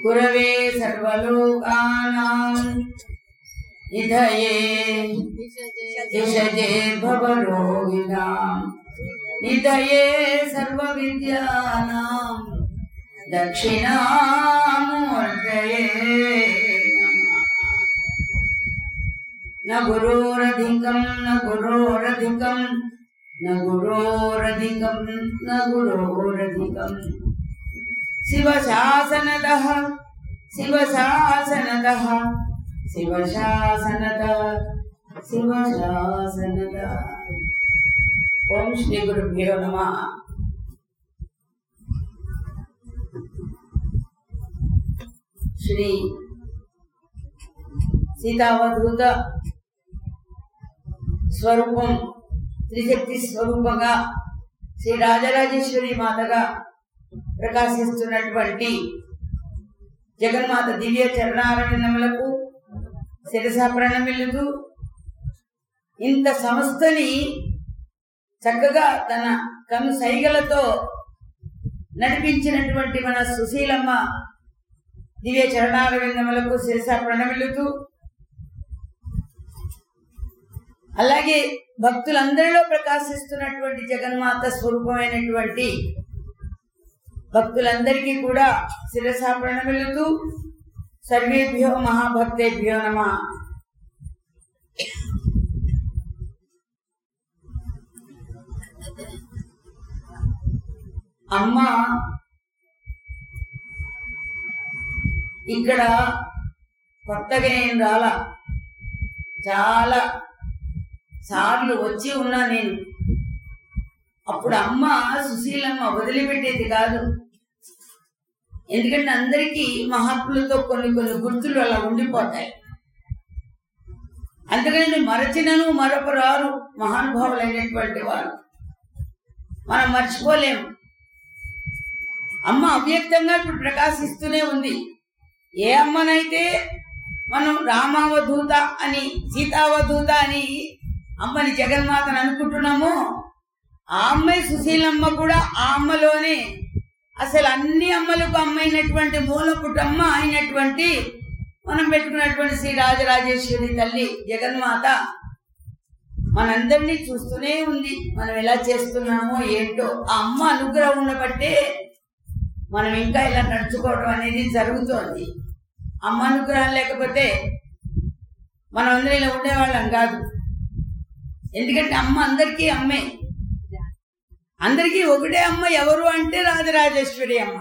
గురవే సర్వలోకానాం నిధయే దిశజే భవరోగిణాం నిధయే సర్వవిద్యానాం దక్షిణామూర్తయే न गुरोरधिकं न गुरोरधिकं न गुरोरधिकं न गुरोरधिकम् शिवशासनदः शिवशासनदः शिवशासनदः शिवशासनदः ॐ श्रीगुरुभ्यो नमः श्री సీతావధూత స్వరూపం త్రిశక్తి స్వరూపంగా శ్రీ రాజరాజేశ్వరి మాతగా ప్రకాశిస్తున్నటువంటి జగన్మాత దివ్య చరణారణ్యములకు శిరస ప్రణమిల్లుతూ ఇంత సంస్థని చక్కగా తన కను సైగలతో నడిపించినటువంటి మన సుశీలమ్మ దివ్య చరణారవిందములకు శిరస ప్రణమిల్లుతూ అలాగే భక్తులందరిలో ప్రకాశిస్తున్నటువంటి జగన్మాత స్వరూపమైనటువంటి భక్తులందరికీ కూడా శిరస ప్రణమిల్లుతూ సర్వేభ్యో మహాభక్తేభ్యో నమ అమ్మ ఇక్కడ కొత్తగా ఏం రాలా చాలా సార్లు వచ్చి ఉన్నా నేను అప్పుడు అమ్మ సుశీలమ్మ వదిలిపెట్టేది కాదు ఎందుకంటే అందరికీ మహాత్ములతో కొన్ని కొన్ని గుర్తులు అలా ఉండిపోతాయి అందుకని మరచినను మరొకరారు మహానుభావులైనటువంటి వారు మనం మర్చిపోలేము అమ్మ అవ్యక్తంగా ఇప్పుడు ప్రకాశిస్తూనే ఉంది ఏ అమ్మనైతే మనం రామావధూత అని సీతావధూత అని అమ్మని జగన్మాతను అనుకుంటున్నామో ఆ అమ్మాయి సుశీలమ్మ కూడా ఆ అమ్మలోనే అసలు అన్ని అమ్మలకు అమ్మైనటువంటి మూలపుటమ్మ అయినటువంటి మనం పెట్టుకున్నటువంటి శ్రీ రాజరాజేశ్వరి తల్లి జగన్మాత మనందరినీ చూస్తూనే ఉంది మనం ఎలా చేస్తున్నామో ఏంటో ఆ అమ్మ అనుగ్రహం ఉండబట్టే మనం ఇంకా ఇలా నడుచుకోవడం అనేది జరుగుతోంది అమ్మ అనుగ్రహం లేకపోతే మనం అందరం ఇలా ఉండేవాళ్ళం కాదు ఎందుకంటే అమ్మ అందరికీ అమ్మే అందరికీ ఒకటే అమ్మ ఎవరు అంటే రాజరాజేశ్వరి అమ్మ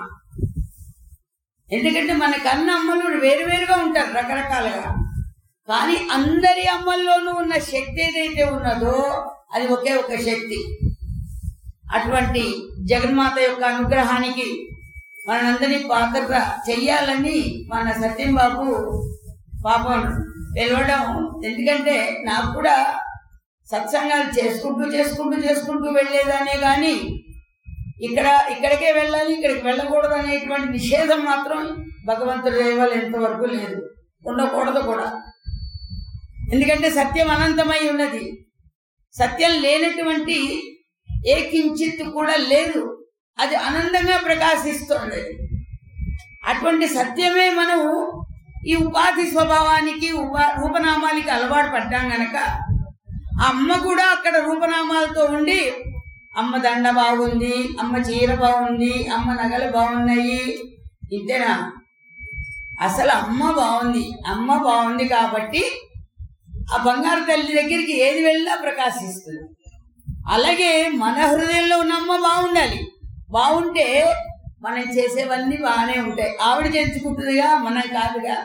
ఎందుకంటే మన కన్న అమ్మలు వేరువేరుగా ఉంటారు రకరకాలుగా కానీ అందరి అమ్మల్లోనూ ఉన్న శక్తి ఏదైతే ఉన్నదో అది ఒకే ఒక శక్తి అటువంటి జగన్మాత యొక్క అనుగ్రహానికి మనందరినీ పాత్ర చెయ్యాలని మన సత్యం బాబు పాపం పిలవడం ఎందుకంటే నాకు కూడా సత్సంగాలు చేసుకుంటూ చేసుకుంటూ చేసుకుంటూ వెళ్ళేదానే కానీ ఇక్కడ ఇక్కడికే వెళ్ళాలి ఇక్కడికి వెళ్ళకూడదు అనేటువంటి నిషేధం మాత్రం భగవంతుడి దైవాలు ఎంతవరకు లేదు ఉండకూడదు కూడా ఎందుకంటే సత్యం అనంతమై ఉన్నది సత్యం లేనటువంటి ఏ కించిత్ కూడా లేదు అది ఆనందంగా ప్రకాశిస్తుంది అటువంటి సత్యమే మనం ఈ ఉపాధి స్వభావానికి ఉపా రూపనామాలకి అలవాటు పడ్డాం గనక ఆ అమ్మ కూడా అక్కడ రూపనామాలతో ఉండి అమ్మ దండ బాగుంది అమ్మ చీర బాగుంది అమ్మ నగలు బాగున్నాయి ఇంతేనా అసలు అమ్మ బాగుంది అమ్మ బాగుంది కాబట్టి ఆ బంగారు తల్లి దగ్గరికి ఏది వెళ్ళినా ప్రకాశిస్తుంది అలాగే మన హృదయంలో ఉన్న అమ్మ బాగుండాలి బాగుంటే మనం చేసేవన్నీ బాగానే ఉంటాయి ఆవిడ చేర్చుకుంటుందిగా మనం కాదుగా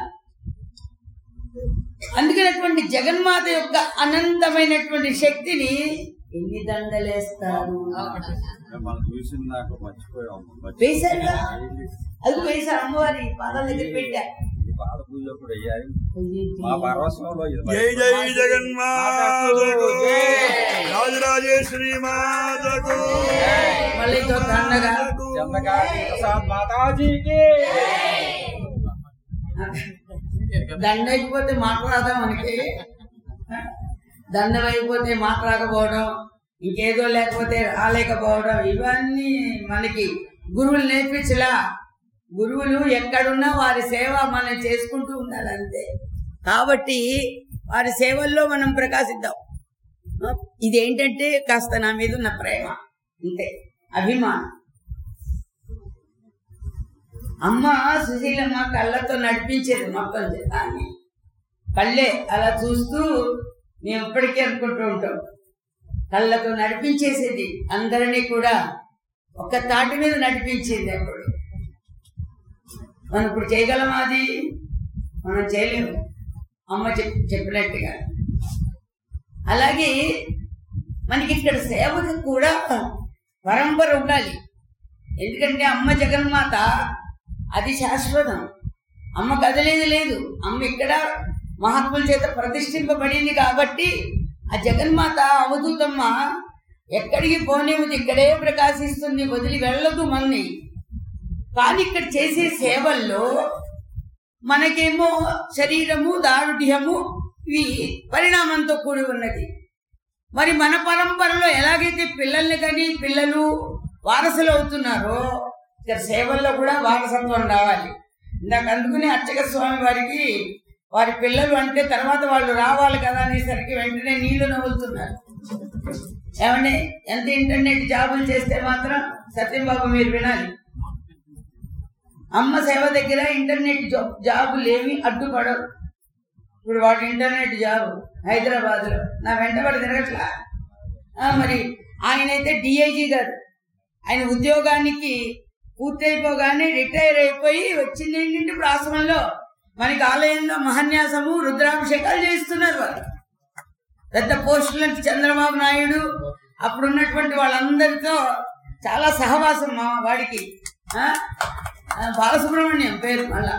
అందుకనటువంటి జగన్మాత యొక్క అనంతమైనటువంటి శక్తిని ఎన్ని దండలేస్తారు మనం చూసిన నాకు మర్చిపోయాం వేశారుగా అది వేశారు అమ్మవారి పాదాల దగ్గర పెట్టారు ఇది పాద పూజ కూడా అయ్యాయి మా పరవశంలో ఇది జై జై జగన్మాతకు రాజరాజేశ్వరి మాతకు మళ్ళీ ఇంకో దండగా చంద్రకాళి ప్రసాద్ మాతాజీకి దండ అయిపోతే మాట్లాడదా మనకి దండం అయిపోతే మాట్లాడకపోవడం ఇంకేదో లేకపోతే రాలేకపోవడం ఇవన్నీ మనకి గురువులు నేర్పించలా గురువులు ఎక్కడున్నా వారి సేవ మనం చేసుకుంటూ ఉండాలి అంతే కాబట్టి వారి సేవల్లో మనం ప్రకాశిద్దాం ఆ, ఇదేంటంటే కాస్త నా మీద ఉన్న ప్రేమ అంతే అభిమానం అమ్మ సుశీలమ్మ కళ్ళతో నడిపించేది మొత్తం దాన్ని కళ్ళే అలా చూస్తూ మేము ఇప్పటికీ అనుకుంటూ ఉంటాం కళ్ళతో నడిపించేసేది అందరినీ కూడా ఒక తాటి మీద నడిపించేది అప్పుడు మనం ఇప్పుడు చేయగలమా అది మనం చేయలేము అమ్మ చెప్ చెప్పినట్టుగా అలాగే మనకి ఇక్కడ సేవకు కూడా పరంపర ఉండాలి ఎందుకంటే అమ్మ జగన్మాత అది శాశ్వతం అమ్మ కదలేదు లేదు అమ్మ ఇక్కడ మహాత్ముల చేత ప్రతిష్ఠింపబడింది కాబట్టి ఆ జగన్మాత అవధూతమ్మ ఎక్కడికి పోనేది ఇక్కడే ప్రకాశిస్తుంది వదిలి వెళ్ళదు మన్ని కానీ ఇక్కడ చేసే సేవల్లో మనకేమో శరీరము దారుఢ్యము ఇవి పరిణామంతో కూడి ఉన్నది మరి మన పరంపరలో ఎలాగైతే పిల్లల్ని కానీ పిల్లలు వారసులు అవుతున్నారో ఇక్కడ సేవల్లో కూడా వారసత్వం రావాలి ఇందాక అందుకుని అర్చక స్వామి వారికి వారి పిల్లలు అంటే తర్వాత వాళ్ళు రావాలి కదా అనేసరికి వెంటనే నీళ్లు నవ్వులుతున్నారు ఏమండి ఎంత ఇంటర్నెట్ జాబులు చేస్తే మాత్రం సత్యం బాబు మీరు వినాలి అమ్మ సేవ దగ్గర ఇంటర్నెట్ జా- జాబులు ఏమి అడ్డుపడవు ఇప్పుడు వాడు ఇంటర్నెట్ జాబ్ హైదరాబాద్ లో నా వెంటబడి తిరగట్లా ఆ, మరి ఆయనైతే డిఐజీ గారు ఆయన ఉద్యోగానికి పూర్తయిపోగానే రిటైర్ అయిపోయి వచ్చింది ఏంటంటే ఇప్పుడు ఆశ్రమంలో మనకి ఆలయంలో మహన్యాసము రుద్రాభిషేకాలు చేస్తున్నారు వాళ్ళు పెద్ద పోస్టుల చంద్రబాబు నాయుడు అప్పుడు ఉన్నటువంటి వాళ్ళందరితో చాలా సహవాసం మా వాడికి ఆ? ఆ, బాలసుబ్రహ్మణ్యం పేరు మళ్ళా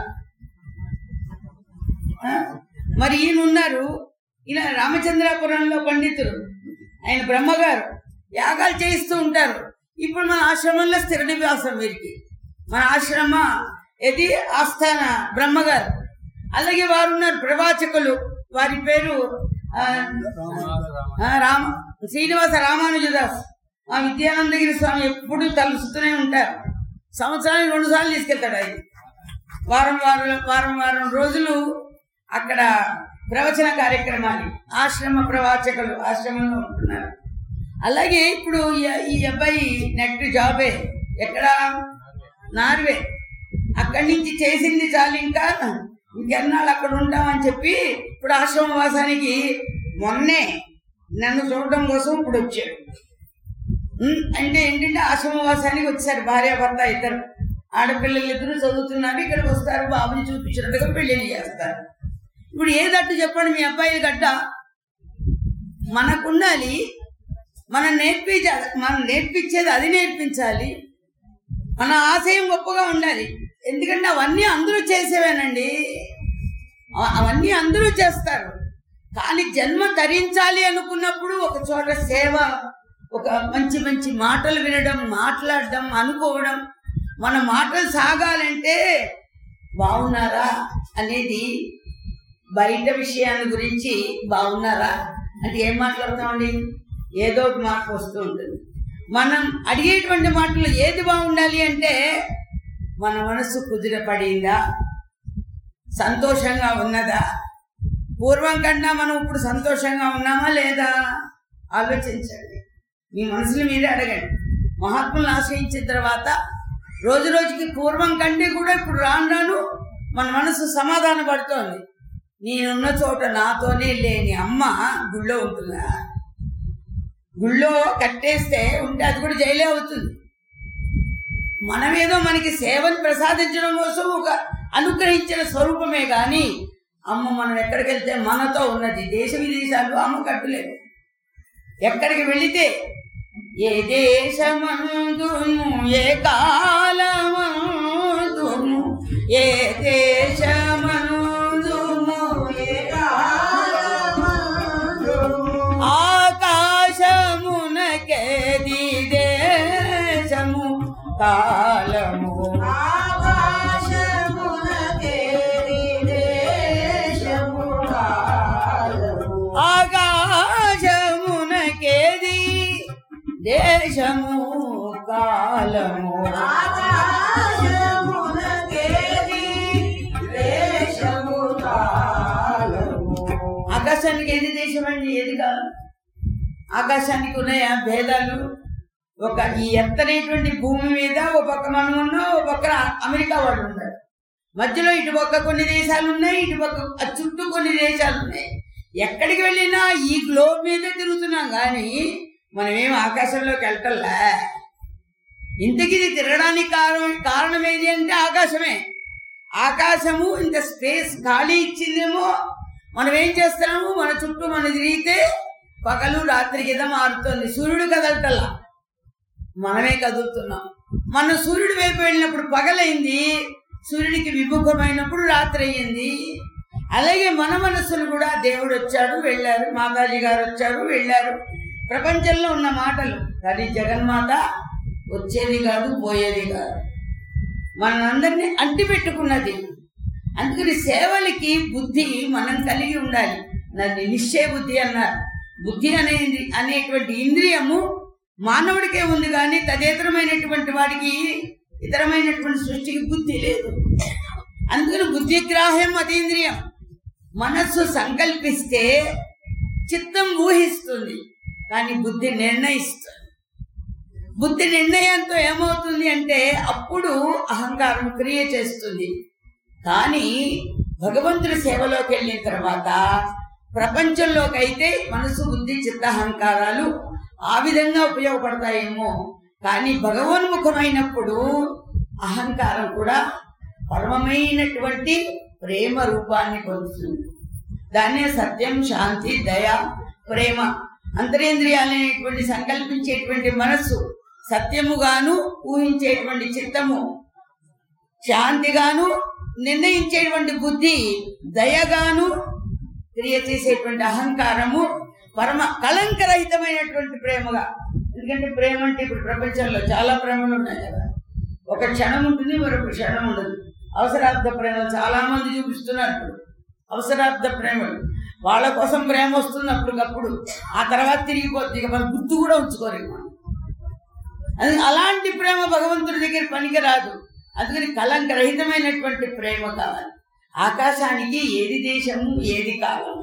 ఆ? మరి ఈయన ఉన్నారు ఈయన రామచంద్రాపురంలో పండితులు ఆయన బ్రహ్మగారు యాగాలు చేయిస్తూ ఉంటారు ఇప్పుడు మన ఆశ్రమంలో స్థిర నివాసం వీరికి మన ఆశ్రమ ఇది ఆస్థాన బ్రహ్మగారు అలాగే వారు ఉన్నారు ప్రవాచకులు వారి పేరు ఆ, ఆ, రామ శ్రీనివాస రామానుజదాస్ ఆ విద్యానందగిరి స్వామి ఎప్పుడు తలుస్తూనే ఉంటారు సంవత్సరానికి రెండు సార్లు తీసుకెళ్తాడు ఆయన వారం వారం వారం వారం రోజులు అక్కడ ప్రవచన కార్యక్రమాలు ఆశ్రమ ప్రవాచకులు ఆశ్రమంలో ఉంటున్నారు అలాగే ఇప్పుడు ఈ- ఈ అబ్బాయి నెట్ జాబే ఎక్కడ నార్వే అక్కడి నుంచి చేసింది చాలు ఇంకా ఇంకెన్నాళ్ళు అక్కడ ఉంటామని చెప్పి ఇప్పుడు ఆశ్రమ వాసానికి మొన్నే నన్ను చూడడం కోసం ఇప్పుడు వచ్చాడు ఉమ్, అంటే ఏంటంటే ఆశ్రమవాసానికి వచ్చారు భార్యాభర్త ఇద్దరు ఆడపిల్లలు ఇద్దరు చదువుతున్నారు ఇక్కడికి వస్తారు బాబుని చూపించినట్టుగా పెళ్లిళ్ళు చేస్తారు ఇప్పుడు ఏదట్టు చెప్పండి మీ అబ్బాయి గడ్డ మనకుండాలి మనం నేర్పించాలి మనం నేర్పించేది అది నేర్పించాలి మన ఆశయం గొప్పగా ఉండాలి ఎందుకంటే అవన్నీ అందరూ చేసేవేనండి అవ- అవన్నీ అందరూ చేస్తారు కానీ జన్మ ధరించాలి అనుకున్నప్పుడు ఒక చోట సేవ ఒక మంచి మంచి మాటలు వినడం మాట్లాడడం అనుకోవడం మన మాటలు సాగాలంటే బాగున్నారా అనేది బయట విషయాల గురించి బాగున్నారా అంటే ఏం మాట్లాడతామండి ఏదో ఒక మాట వస్తూ ఉంటుంది మనం అడిగేటువంటి మాటలు ఏది బాగుండాలి అంటే మన మనసు కుదిరపడిందా సంతోషంగా ఉన్నదా పూర్వం కన్నా మనం ఇప్పుడు సంతోషంగా ఉన్నామా లేదా ఆలోచించండి మీ మనసులు మీరే అడగండి మహాత్ములను ఆశ్రయించిన తర్వాత రోజు రోజుకి పూర్వం కంటే కూడా ఇప్పుడు రాను రాను మన మనసు సమాధాన పడుతోంది నేనున్న చోట నాతోనే లేని అమ్మ గుళ్ళో ఉంటుందా గుళ్ళో కట్టేస్తే ఉంటే అది కూడా జైలే అవుతుంది మనమేదో మనకి సేవను ప్రసాదించడం కోసం ఒక అనుగ్రహించిన స్వరూపమే గాని అమ్మ మనం ఎక్కడికి వెళ్తే మనతో ఉన్నది దేశ విదేశాలు అమ్మ కట్టులేదు ఎక్కడికి వెళితే ఏ దేశమందును ఏ కాలమందును ఏ దేశమందును ఏ ఆకాశమునకేది దేశము కాలము ఆకాశమునకేది దేశము కాలము ఆకాశానికి ఏది దేశం అండి ఏది కాదు ఆకాశానికి ఉన్నాయా భేదాలు ఒక ఈ ఎత్తనేటువంటి భూమి మీద ఒక పక్క మనం ఉన్నాం ఒక పక్కన అమెరికా వాళ్ళు ఉన్నారు మధ్యలో ఇటు పక్క కొన్ని దేశాలు ఉన్నాయి ఇటు పక్క ఆ చుట్టూ కొన్ని దేశాలు ఉన్నాయి ఎక్కడికి వెళ్ళినా ఈ గ్లోబ్ మీదే తిరుగుతున్నాం కానీ మనం ఏం ఆకాశంలోకి వెళ్ళటంలే ఇంతకి ఇది తిరగడానికి కారణం కారణం ఏది అంటే ఆకాశమే ఆకాశము ఇంత స్పేస్ ఖాళీ ఇచ్చిందేమో మనం ఏం చేస్తున్నాము మన చుట్టూ మన తిరిగితే పగలు రాత్రి కింద మారుతుంది సూర్యుడు కదలటల్లా మనమే కదులుతున్నాం మన సూర్యుడి వైపు వెళ్ళినప్పుడు పగలైంది సూర్యుడికి విముఖమైనప్పుడు రాత్రి అయ్యింది అలాగే మన మనస్సులు కూడా దేవుడు వచ్చాడు వెళ్ళారు మాతాజీ గారు వచ్చారు వెళ్ళారు ప్రపంచంలో ఉన్న మాటలు కానీ జగన్మాత వచ్చేది కాదు పోయేది కాదు మనందరినీ అంటి పెట్టుకున్నది అందుకని సేవలకి బుద్ధి మనం కలిగి ఉండాలి నన్ను నిశ్చయ బుద్ధి అన్నారు బుద్ధి అనేది అనేటువంటి ఇంద్రియము మానవుడికే ఉంది కానీ తదేతరమైనటువంటి వాడికి ఇతరమైనటువంటి సృష్టికి బుద్ధి లేదు అందుకని బుద్ధిగ్రాహ్యం అతీంద్రియం మనస్సు సంకల్పిస్తే చిత్తం ఊహిస్తుంది కానీ బుద్ధి నిర్ణయిస్తుంది బుద్ధి నిర్ణయంతో ఏమవుతుంది అంటే అప్పుడు అహంకారం క్రియ చేస్తుంది కానీ భగవంతుడి సేవలోకి వెళ్ళిన తర్వాత ప్రపంచంలోకి అయితే మనసు బుద్ధి చిత్త అహంకారాలు ఆ విధంగా ఉపయోగపడతాయేమో కానీ భగవన్ముఖమైనప్పుడు అహంకారం కూడా పరమమైనటువంటి ప్రేమ రూపాన్ని పొందుతుంది దాన్నే సత్యం శాంతి దయ ప్రేమ అంతరేంద్రియాలనేటువంటి సంకల్పించేటువంటి మనస్సు సత్యముగాను ఊహించేటువంటి చిత్తము శాంతిగాను నిర్ణయించేటువంటి బుద్ధి దయగాను క్రియ చేసేటువంటి అహంకారము పరమ కళంకరహితమైనటువంటి ప్రేమగా ఎందుకంటే ప్రేమ అంటే ఇప్పుడు ప్రపంచంలో చాలా ప్రేమలు ఉన్నాయి కదా ఒక క్షణం ఉంటుంది మరొక క్షణం ఉండదు అవసరార్థ ప్రేమ చాలా మంది చూపిస్తున్నారు ఇప్పుడు అవసరార్థ ప్రేమలు వాళ్ళ కోసం ప్రేమ వస్తుంది అప్పటికప్పుడు ఆ తర్వాత తిరిగిపోతుంది ఇక మన గుర్తు కూడా ఉంచుకోరు ఇక మనం. అది అలాంటి ప్రేమ భగవంతుడి దగ్గర పనికిరాదు అందుకని కలంకరహితమైనటువంటి ప్రేమ కావాలి ఆకాశానికి ఏది దేశము ఏది కాలము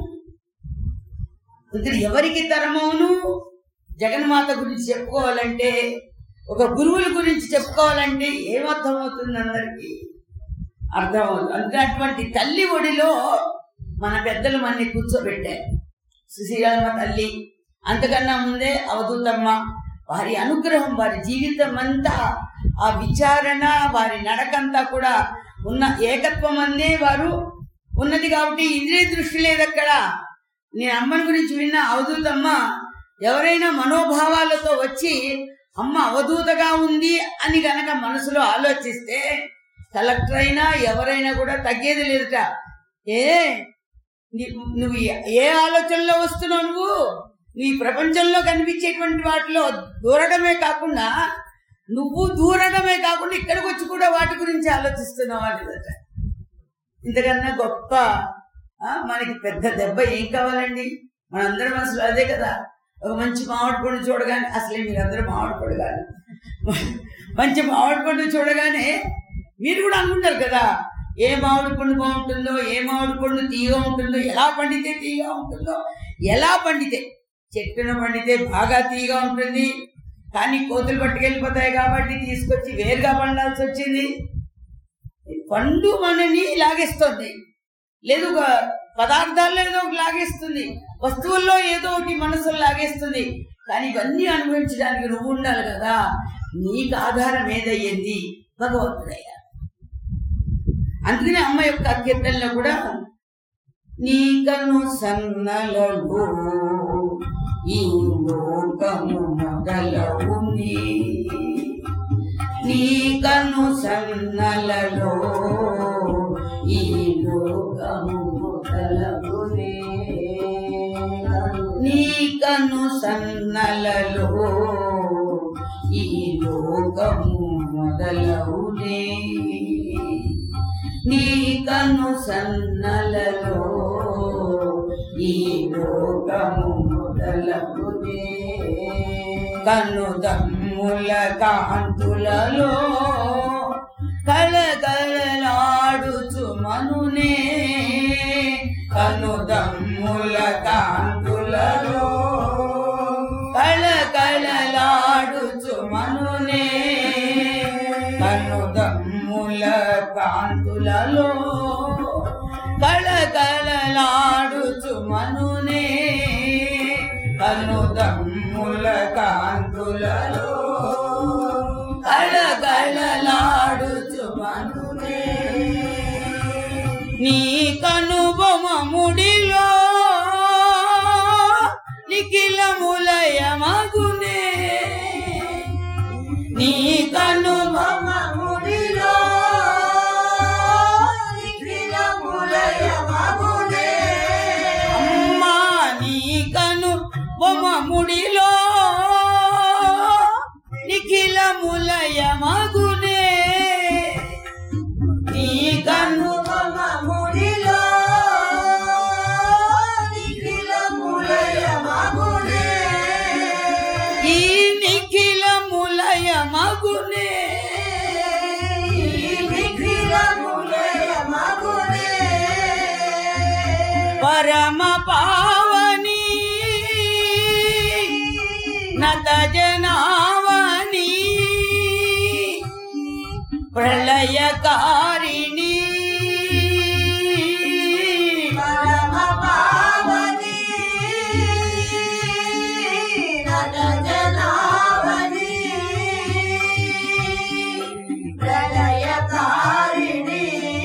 అందుకని ఎవరికి తరమవును జగన్మాత గురించి చెప్పుకోవాలంటే ఒక గురువుల గురించి చెప్పుకోవాలంటే ఏమర్థం అవుతుంది అందరికీ అర్థమవుతుంది అందుకే అటువంటి తల్లి ఒడిలో మన పెద్దలు మనని కూర్చోబెట్టారు సుశీలమ్మ తల్లి అంతకన్నా ముందే అవధూతమ్మ వారి అనుగ్రహం వారి జీవితం అంతా ఆ విచారణ వారి నడకంతా కూడా ఉన్న ఏకత్వం అందే వారు ఉన్నది కాబట్టి ఇంద్రియ దృష్టి లేదు అక్కడ నేను అమ్మని గురించి విన్న అవధూతమ్మ ఎవరైనా మనోభావాలతో వచ్చి అమ్మ అవధూతగా ఉంది అని గనక మనసులో ఆలోచిస్తే కలెక్టర్ అయినా ఎవరైనా కూడా తగ్గేది లేదుట ఏ నీ- నువ్వు ఏ- ఏ ఆలోచనలో వస్తున్నావు నువ్వు నీ ప్రపంచంలో కనిపించేటువంటి వాటిలో దూరడమే కాకుండా నువ్వు దూరడమే కాకుండా ఇక్కడికి వచ్చి కూడా వాటి గురించి ఆలోచిస్తున్నావు అనేదట ఇంతకన్నా గొప్ప ఆ, మనకి పెద్ద దెబ్బ ఏం కావాలండి మనందరి మనసులో అదే కదా ఒక మంచి మామిడి పండు చూడగానే అసలే మీరందరూ మామిడి పండు కాదు మంచి మామిడి పండు చూడగానే మీరు కూడా అనుకుంటారు కదా ఏ మామిడి పండు బాగుంటుందో ఏ మామిడి పండు తీయగా ఉంటుందో ఎలా పండితే తీయగా ఉంటుందో ఎలా పండితే చెట్టున పండితే బాగా తీయగా ఉంటుంది కానీ కోతులు పట్టుకెళ్ళిపోతాయి కాబట్టి తీసుకొచ్చి వేరుగా పండాల్సి వచ్చింది పండు మనని లాగేస్తుంది లేదు ఒక పదార్థాల్లో ఏదో ఒకటి లాగేస్తుంది వస్తువుల్లో ఏదో ఒకటి మనసులో లాగేస్తుంది కానీ ఇవన్నీ అనుభవించడానికి నువ్వు ఉండాలి కదా నీకు ఆధారం ఏదయ్యింది భగవంతుడయ్యా అందుకనే అమ్మ యొక్క కీర్తనలో కూడా నీకను సన్నలలో ఈ లోకము మొదలవు నీ నీకను సన్నలలో ఈ లోకము మొదలగునే నీకను సన్నలలో ఈ లోకము మొదలవునే నీకను సన్నలలో ఈ లోకము మొదలగునే కనుదమ్ముల కాంతులలో కలకలలాడుచు మనునే కనుదమ్ముల కాంతులలో దమ్ముల కాంతులలో కళకళలాడుచు మనునే కను దమ్ముల కాంతులలో కళకళలాడుచు మనునే నీ కనుబొమ ముడిలో నిఖిలములయ మగునే నీ కనుబొమ ముడిలో అమ్మా నీ కను బొమ్మ ముడిలో నిఖిలములయ మగునే నీ కను బొమ్మ ముడిలో నిఖిలములయ మగునే ఈ నిఖిలములయ మగునే ఈ నిఖిలములయ మగునే పరమ పావని నత జనావని ప్రళయకారిణి పరమ పావని నత జనావని ప్రళయకారిణి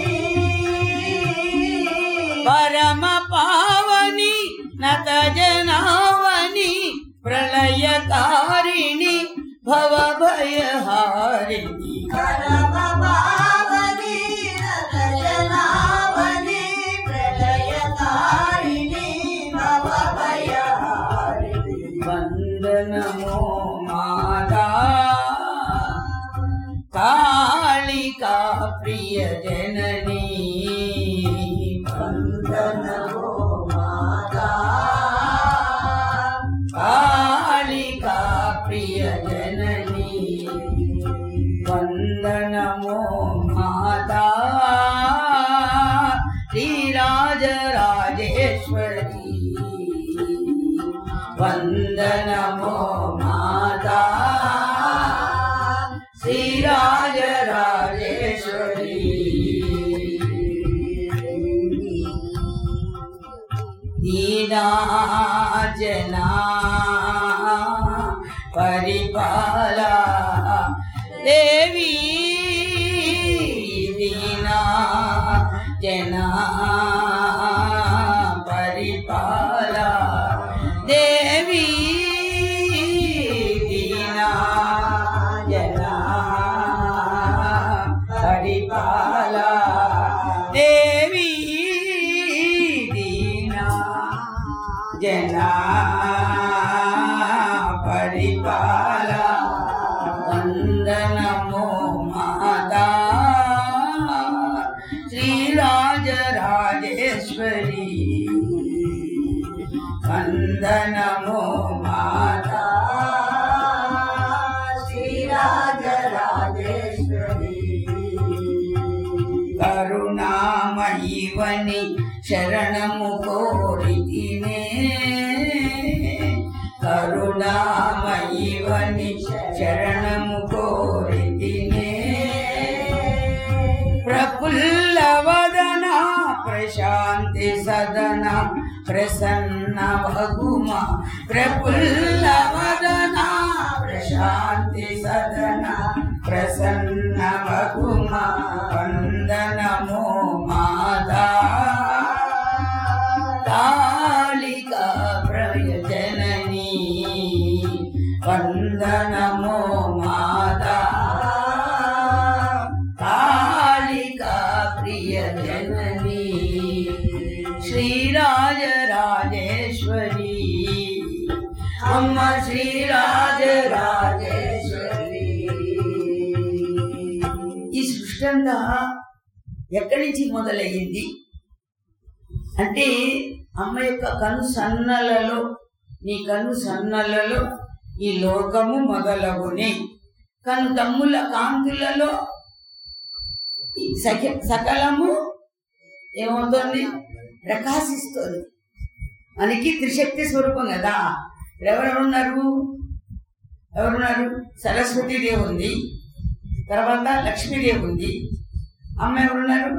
పరమ పావని నత జనావని ప్రళయకారిణి భవ భయహారిణి పరమ పావని నత జనావని ప్రళయకారిణి భవ భయహారిణి వందనమో మాతా కాళికా ప్రియ జననీ వందనమో మాతా కాళికా ప్రియ జననీ వందనమో మాతా శ్రీరాజరాజేశ్వరి వందనమో మాతా శ్రీరాజరాజేశ్వరి దీనాజనా పరిపాల దేవి దీనా జనా పరిపాల దేవి దీనా జనా పరిపాల దేవి దీనా జనా పరిపాల వందనమో మాతా శ్రీరాజరాజేశ్వరి వందనమో మాతా శ్రీరాజరాజేశ్వరి కరుణామయివని శరణము కోరితినే కరుణామయివని శరణము కోరితినే ప్రఫుల్ల వదన ప్రశాంతి సదన ప్రసన్న భగుమ ప్రఫుల్ల వదన ప్రశాంతి సదన ప్రసన్న భగుమ వందనమో మాతా కాళికా ప్రయజననీ వందనమో మాతా కాళికా ప్రియ జననీ శ్రీరాజరాజేశ్వరి అమ్మ శ్రీరాజరాజేశ్వరి ఈ సృష్టి అంతా ఎక్కడి నుంచి మొదలయ్యింది అంటే అమ్మ యొక్క కను సన్నలలో నీ కను సన్నలలో ఈ లోకము మొదలగునే కను తమ్ముల కాంతులలో ఈ సఖ సకలము ఏమవుతుంది ప్రకాశిస్తుంది మనకి త్రిశక్తి స్వరూపం కదా ఎవరెవరున్నారు ఎవరున్నారు సరస్వతి దేవి ఉంది తర్వాత లక్ష్మీదేవి ఉంది అమ్మ ఎవరున్నారు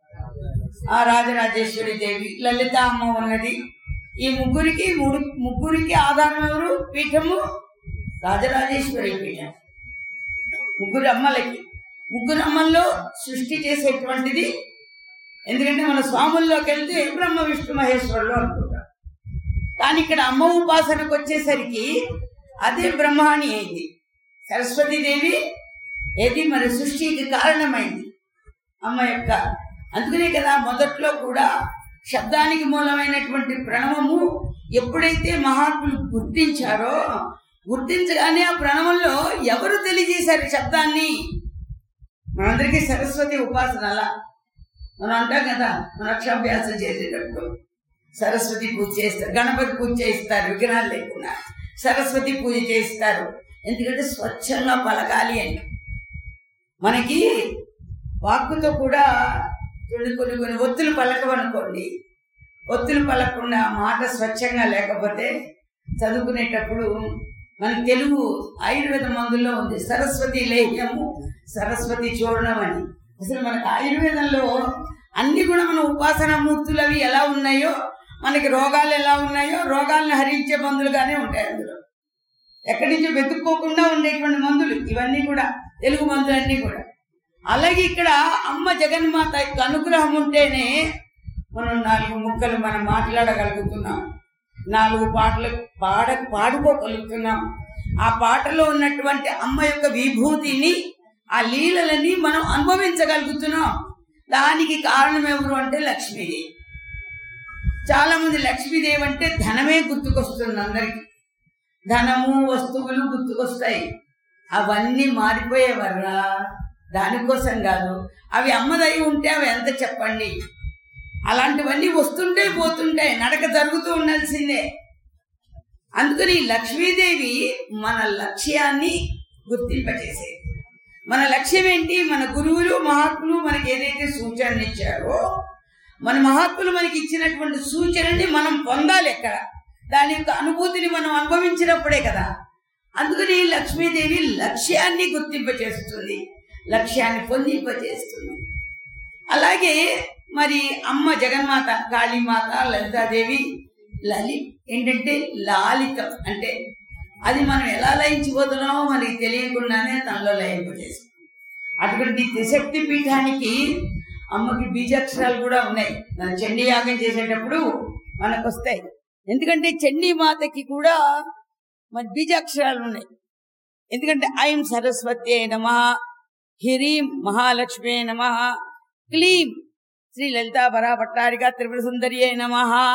ఆ రాజరాజేశ్వరి దేవి లలిత అమ్మ ఉన్నది ఈ ముగ్గురికి మూడు ముగ్గురికి ఆధారం ఎవరు పీఠము రాజరాజేశ్వరి పీఠం ముగ్గురు అమ్మలకి ముగ్గురు అమ్మల్లో సృష్టి చేసేటువంటిది ఎందుకంటే మన స్వాముల్లోకి వెళ్తే బ్రహ్మ విష్ణు మహేశ్వరులు అనుకుంటాం కానీ ఇక్కడ అమ్మ ఉపాసనకు వచ్చేసరికి అదే బ్రహ్మాణి అయింది సరస్వతీదేవి ఏది మరి సృష్టికి కారణమైంది అమ్మ యొక్క అందుకనే కదా మొదట్లో కూడా శబ్దానికి మూలమైనటువంటి ప్రణవము ఎప్పుడైతే మహాత్ములు గుర్తించారో గుర్తించగానే ఆ ప్రణవంలో ఎవరు తెలియజేశారు శబ్దాన్ని మనందరికీ సరస్వతి ఉపాసన అలా మనం అంటాం కదా మన అక్షాభ్యాసం చేసేటప్పుడు సరస్వతి పూజ చేస్తారు గణపతి పూజ చేస్తారు విఘ్నాలు లేకుండా సరస్వతి పూజ చేస్తారు ఎందుకంటే స్వచ్ఛంగా పలకాలి అని మనకి వాక్కుతో కూడా కొన్ని కొన్ని కొన్ని ఒత్తులు పలకవనుకోండి ఒత్తులు పలకకుండా మాట స్వచ్ఛంగా లేకపోతే చదువుకునేటప్పుడు మన తెలుగు ఆయుర్వేద మందుల్లో ఉంది సరస్వతి లేహ్యము సరస్వతి చూడడం అని అసలు మనకు ఆయుర్వేదంలో అన్ని కూడా మన ఉపాసన మూర్తులు అవి ఎలా ఉన్నాయో మనకి రోగాలు ఎలా ఉన్నాయో రోగాలను హరించే మందులుగానే ఉంటాయి అందులో ఎక్కడి నుంచో వెతుక్కోకుండా ఉండేటువంటి మందులు ఇవన్నీ కూడా తెలుగు మందులన్నీ కూడా అలాగే ఇక్కడ అమ్మ జగన్మాత యొక్క అనుగ్రహం ఉంటేనే మనం నాలుగు ముక్కలు మనం మాట్లాడగలుగుతున్నాం నాలుగు పాటలు పాడ పాడుకోగలుగుతున్నాం ఆ పాటలో ఉన్నటువంటి అమ్మ యొక్క విభూతిని ఆ లీలలని మనం అనుభవించగలుగుతున్నాం దానికి కారణం ఎవరు అంటే లక్ష్మీదేవి చాలా మంది లక్ష్మీదేవి అంటే ధనమే గుర్తుకొస్తుంది అందరికి ధనము వస్తువులు గుర్తుకొస్తాయి అవన్నీ మారిపోయేవర్రా దానికోసం కాదు అవి అమ్మదై ఉంటే అవి ఎంత చెప్పండి అలాంటివన్నీ వస్తుంటే పోతుంటాయి నడక జరుగుతూ ఉండాల్సిందే అందుకని లక్ష్మీదేవి మన లక్ష్యాన్ని గుర్తింపచేసేది మన లక్ష్యం ఏంటి మన గురువులు మహాత్ములు మనకి ఏదైతే సూచనలు ఇచ్చారో మన మహాత్ములు మనకి ఇచ్చినటువంటి సూచనని మనం పొందాలి ఎక్కడ దాని యొక్క అనుభూతిని మనం అనుభవించినప్పుడే కదా అందుకని లక్ష్మీదేవి లక్ష్యాన్ని గుర్తింపచేస్తుంది లక్ష్యాన్ని పొందింపచేస్తుంది అలాగే మరి అమ్మ జగన్మాత కాళీమాత లలితాదేవి లలి ఏంటంటే లాలితం అంటే అది మనం ఎలా లయించిపోతున్నామో మనకి తెలియకుండానే తనలో లయింపజేస్తుంది అటువంటి త్రిశక్తి పీఠానికి అమ్మకి బీజాక్షరాలు కూడా ఉన్నాయి మన చండీ యాగం చేసేటప్పుడు మనకు వస్తాయి ఎందుకంటే చండీ మాతకి కూడా మన బీజాక్షరాలు ఉన్నాయి ఎందుకంటే ఐం సరస్వతి నమ హిరీం మహాలక్ష్మి నమ క్లీం శ్రీ లలితా పరా భట్టారిక త్రిపుర సుందరి నమ